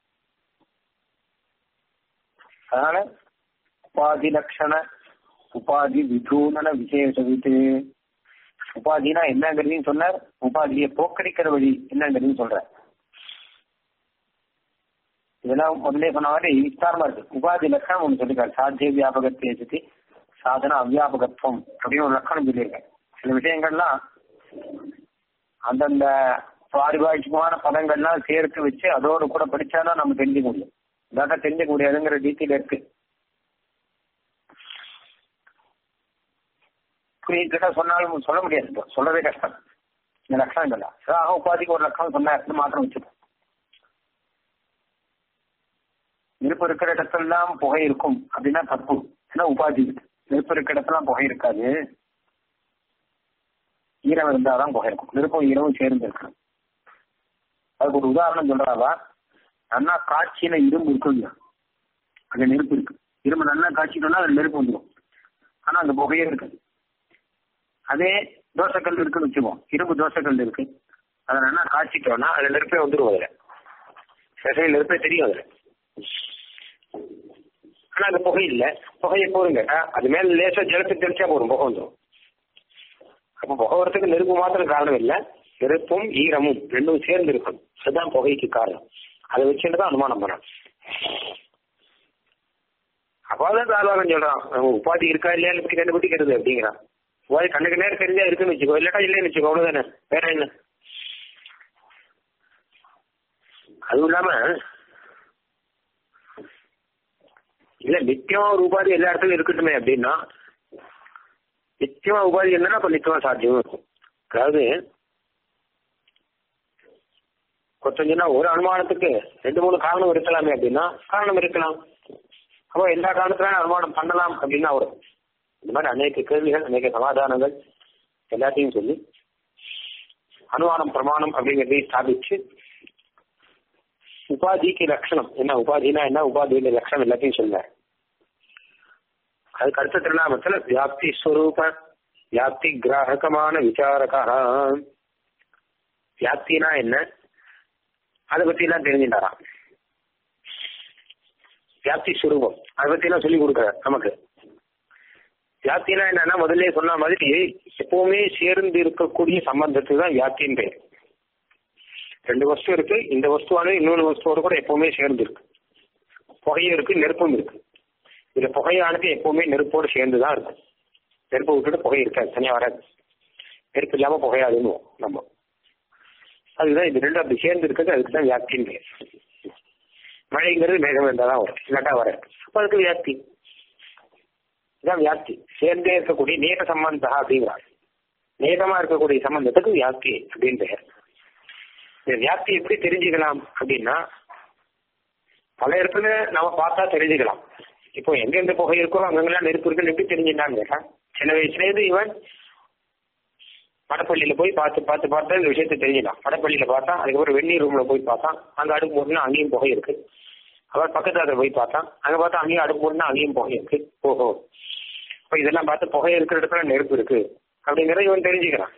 அதனால உபாதி லட்சண உபாதி விதூனன விசேஷ வித்து உபாதினா என்னங்கிறதையும் சொன்னார் உபாதியை போக்கடிக்கிற வழி என்னங்கிறதையும் சொல்றார் இதெல்லாம் முதல்ல சொன்ன மாதிரி விஸ்தாரமா இருக்கு உபாதி லட்சணம் ஒன்று சொல்லிருக்காரு சாத்திய வியாபகத்தை சுத்தி சாதன அவ்வியாபகத்துவம் அப்படின்னு ஒரு லட்சணம் சொல்லியிருக்கேன் சில விஷயங்கள்லாம் அந்தந்த பாரிபாட்சிகமான பதங்கள்லாம் சேர்த்து வச்சு அதோடு கூட படிச்சாதான் நம்ம தெரிஞ்சுக்க முடியும் இல்லாட்டா தெரிஞ்சுக்க முடியாதுங்கிற டீட்டெயில் இருக்கு கிட்ட சொன்னாலும் சொல்ல முடியாது இப்போ சொல்லவே கஷ்டம் இந்த லட்சணங்கள்லாம் சாக உபாதிக்கு ஒரு லட்சணம் சொன்னார் மாத்திரம் வச்சுப்போம் நெருப்பு இருக்கிற இடத்துலாம் புகை இருக்கும் அப்படின்னா தப்பு ஏன்னா உபாதி நெருப்பு இருக்கிற இடத்துலாம் புகை இருக்காது ஈரம் இருந்தாதான் புகை இருக்கும் நெருப்பும் ஈரமும் சேர்ந்து இருக்கணும் அதுக்கு ஒரு உதாரணம் சொல்றாவா நல்லா காய்ச்சியில இரும்பு இருக்கும் அங்க நெருப்பு இருக்கு இரும்பு நல்லா காய்ச்சிட்டோம்னா அதுல நெருப்பு வந்துடும் ஆனா அந்த புகையே இருக்காது அதே தோசைக்கல் இருக்குன்னு வச்சுக்குவோம் இரும்பு தோசைக்கல் இருக்கு அதை நல்லா காய்ச்சிட்டோம்னா அதுல நெருப்பே வந்துடும் அதுல சில நெருப்பே தெரியும் அதுல ஆனா அது புகை இல்லை புகை எப்போதும் கேட்டா அது மேல லேசா ஜலத்தை தெளிச்சா போதும் புகை வந்துடும் அப்ப புகை வரத்துக்கு நெருப்பு மாத்திரம் காரணம் இல்லை நெருப்பும் ஈரமும் ரெண்டும் சேர்ந்து இருக்கணும் அதுதான் புகைக்கு காரணம் அதை வச்சுட்டு தான் அனுமானம் பண்ணணும் அப்பதான் தாழ்வாளன் சொல்றான் நம்ம உபாதி இருக்கா இல்லையான்னு எப்படி கண்டுபிடிக்கிறது அப்படிங்கிறான் உபாதி கண்ணுக்கு நேரம் தெரிஞ்சா இருக்குன்னு வச்சுக்கோ இல்லாட்டா இல்லைன்னு வச்சுக்கோ அவ்வளவுதானே வேற என்ன அதுவும் இல்லாம இல்ல நித்தியமா ஒரு உபாதி எல்லா இடத்துலயும் இருக்கட்டுமே அப்படின்னா நித்தியமா உபாதி என்னன்னா அப்ப நித்தியமா சாத்தியமும் இருக்கும் அதாவது கொத்தஞ்சுன்னா ஒரு அனுமானத்துக்கு ரெண்டு மூணு காரணம் இருக்கலாமே அப்படின்னா காரணம் இருக்கலாம் அப்போ எல்லா காரணத்திலும் அனுமானம் பண்ணலாம் அப்படின்னா வரும் இந்த மாதிரி அநேக கேள்விகள் அநேக சமாதானங்கள் எல்லாத்தையும் சொல்லி அனுமானம் பிரமாணம் அப்படிங்கிறதையும் ஸ்தாபிச்சு உபாதிக்கு லட்சணம் என்ன உபாதினா என்ன உபாதியோட லட்சணம் எல்லாத்தையும் சொன்னார் அதுக்கு அடுத்த திருநாமத்துல வியாப்தி ஸ்வரூப வியாப்தி கிராகமான விசாரகா வியாப்தினா என்ன அதை பத்தி எல்லாம் தெரிஞ்சுட்டாராம் வியாப்தி சுரூபம் அதை பத்தி எல்லாம் சொல்லி கொடுக்குறார் நமக்கு வியாப்தினா என்னன்னா முதல்ல சொன்ன மாதிரி எப்பவுமே சேர்ந்து இருக்கக்கூடிய சம்பந்தத்துக்கு தான் வியாப்தின்னு பேர் ரெண்டு வஸ்து இருக்கு இந்த வஸ்துவானது இன்னொரு வஸ்துவோட கூட எப்பவுமே சேர்ந்து இருக்கு புகையும் இருக்கு நெருப்பும் இருக்கு இதுல புகையானது எப்பவுமே நெருப்போடு சேர்ந்து தான் இருக்கும் நெருப்பு விட்டுட்டு புகை இருக்காது தனியா வராது நெருப்பு இல்லாம புகையாதுன்னு நம்ம அதுதான் இது ரெண்டும் அப்படி சேர்ந்து இருக்கிறது அதுக்கு தான் வியாப்தின்னு பேர் மழைங்கிறது மேகம் இருந்தால் தான் வரும் இல்லாட்டா வராது அப்போ அதுக்கு வியாப்தி இதான் வியாப்தி சேர்ந்தே இருக்கக்கூடிய நேர சம்பந்தா அப்படிங்கிறார் நேரமா இருக்கக்கூடிய சம்பந்தத்துக்கு வியாப்தி அப்படின்னு பெயர் இந்த வியாப்தி எப்படி தெரிஞ்சுக்கலாம் அப்படின்னா பல இடத்துல நம்ம பார்த்தா தெரிஞ்சுக்கலாம் இப்போ எங்கெந்த புகை இருக்கோ அங்கெல்லாம் நெருப்பு இருக்குன்னு எப்படி தெரிஞ்சுட்டான்னு கேட்டா சின்ன வயசுலேருந்து இவன் வடப்பள்ளியில போய் பார்த்து பார்த்து பார்த்தா இந்த விஷயத்தை தெரிஞ்சிடலாம் வடப்பள்ளியில பார்த்தா அதுக்கப்புறம் வெந்நீர் ரூம்ல போய் பார்த்தான் அங்க அடுப்பு போட்டுனா அங்கேயும் புகை இருக்கு அவர் பக்கத்து அதை போய் பார்த்தான் அங்க பார்த்தா அங்கேயும் அடுப்பு போட்டுனா அங்கேயும் புகை இருக்கு ஓஹோ இப்போ இதெல்லாம் பார்த்து புகை இருக்கிற இடத்துல நெருப்பு இருக்கு அப்படிங்கறத இவன் தெரிஞ்சுக்கிறான்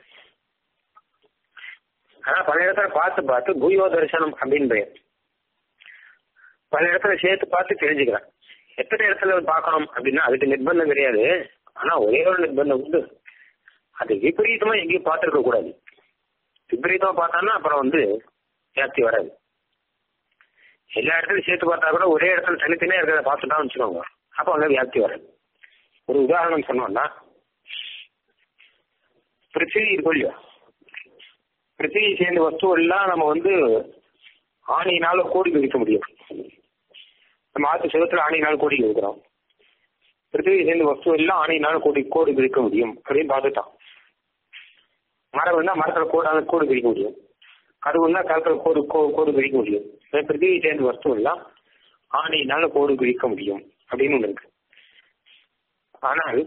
ஆனா பல இடத்துல பார்த்து பார்த்து பூயோ தரிசனம் அப்படின்னு பெயர் பல இடத்துல சேர்த்து பார்த்து தெரிஞ்சுக்கிறான் எத்தனை இடத்துல பார்க்கணும் அப்படின்னா அதுக்கு நிர்பந்தம் கிடையாது ஆனா ஒரே ஒரு நிர்பந்தம் உண்டு அது விபரீதமா எங்கேயும் பார்த்துருக்க கூடாது விபரீதமா பார்த்தான்னா அப்புறம் வந்து வியாப்தி வராது எல்லா இடத்துலையும் சேர்த்து பார்த்தா கூட ஒரே இடத்துல தனித்தனியா இருக்கிறத பார்த்துட்டா வச்சுக்கோங்க அப்போ அங்க வியாப்தி வராது ஒரு உதாரணம் சொன்னோம்னா பிருத்திவி இருக்கும் இல்லையா பிருத்திவி சேர்ந்த வஸ்து எல்லாம் நம்ம வந்து ஆணையினால கோடி விதிக்க முடியும் நம்ம ஆத்து செவத்துல ஆணையினால கோடி விதிக்கிறோம் பிருத்திவி சேர்ந்த வஸ்து எல்லாம் ஆணையினால கோடி கோடி விதிக்க முடியும் அப்படின்னு பார்த்துட்டான் மரம் இருந்தா மரத்துல கோடான கோடு பிரிக்க முடியும் கருவுன்னா கருத்துல கோடு கோடு பிரிக்க முடியும் பிருத்திவி சேர்ந்த வஸ்து எல்லாம் ஆணையினால கோடு பிரிக்க முடியும் அப்படின்னு ஒண்ணு இருக்கு ஆனால்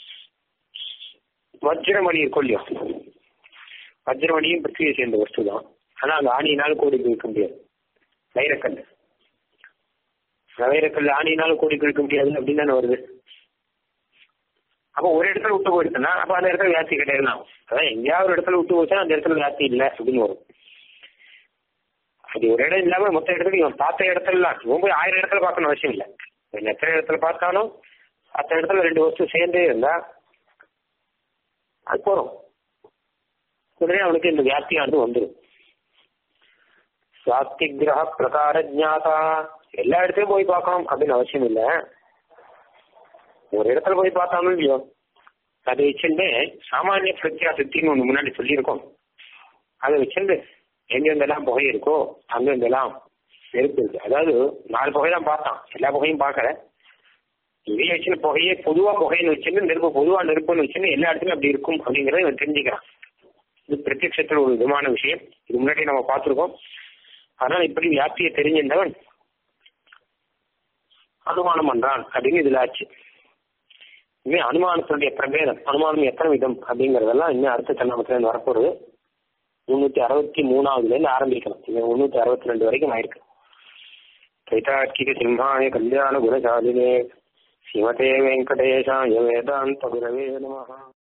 வஜ்ரமணி இருக்கும் இல்லையா வஜ்ரமணியும் பிருத்திவியை சேர்ந்த வஸ்து தான் ஆனா அந்த ஆணியினால கோடி பிரிக்க முடியாது வைரக்கல் வைரக்கல் ஆணியினால கோடி பிரிக்க முடியாது அப்படின்னு தானே வருது அப்போ ஒரு இடத்துல விட்டு போயிடுச்சுன்னா அப்ப அந்த இடத்துல வியாப்தி கிடையாது அதான் எங்கேயாவது ஒரு இடத்துல விட்டு போச்சா அந்த இடத்துல வியாப்தி இல்லை அப்படின்னு வரும் அது ஒரு இடம் இல்லாம மொத்த இடத்துல இவன் பார்த்த இடத்துல இவன் போய் ஆயிரம் இடத்துல பார்க்கணும் அவசியம் இல்லை இவன் எத்தனை இடத்துல பார்த்தாலும் அத்தனை இடத்துல ரெண்டு வருஷம் சேர்ந்தே இருந்தா அது போறோம் உடனே அவனுக்கு இந்த வியாப்தியானது வந்துடும் சாத்தி கிரக பிரகார ஜாதா எல்லா இடத்துலயும் போய் பார்க்கணும் அப்படின்னு அவசியம் இல்லை ஒரு இடத்துல போய் பார்த்தாலும் இல்லையோ அதை வச்சுட்டு சாமானிய பிரத்யாசத்தின்னு ஒன்று முன்னாடி சொல்லியிருக்கோம் அதை வச்சுட்டு எங்கெங்கெல்லாம் புகை இருக்கோ அங்கெங்கெல்லாம் நெருப்பு இருக்கு அதாவது நாலு புகை தான் பார்த்தான் எல்லா புகையும் பார்க்கல இதையும் வச்சுன்னு புகையே பொதுவா புகைன்னு வச்சுட்டு நெருப்பு பொதுவா நெருப்புன்னு வச்சுன்னு எல்லா இடத்துலயும் அப்படி இருக்கும் அப்படிங்கறத இவன் தெரிஞ்சுக்கிறான் இது பிரத்யட்சத்தில் ஒரு விதமான விஷயம் இது முன்னாடி நம்ம பார்த்துருக்கோம் அதனால இப்படி வியாப்தியை தெரிஞ்சிருந்தவன் அனுமானம் பண்றான் அப்படின்னு இதுல ஆச்சு இனிமே அனுமானத்தினுடைய பிரபேதம் அனுமானம் எத்தனை விதம் அப்படிங்கறதெல்லாம் இன்னும் அடுத்த சன்னாமத்துல வரப்போறது முன்னூத்தி அறுபத்தி மூணாவதுல இருந்து ஆரம்பிக்கலாம் இது முன்னூத்தி அறுபத்தி ரெண்டு வரைக்கும் ஆயிருக்கு தைதார்க்கிக சிம்ஹாய கல்யாண குணசாலினே ஸ்ரீமதே வெங்கடேஷாய வேதாந்த குரவே நமஹா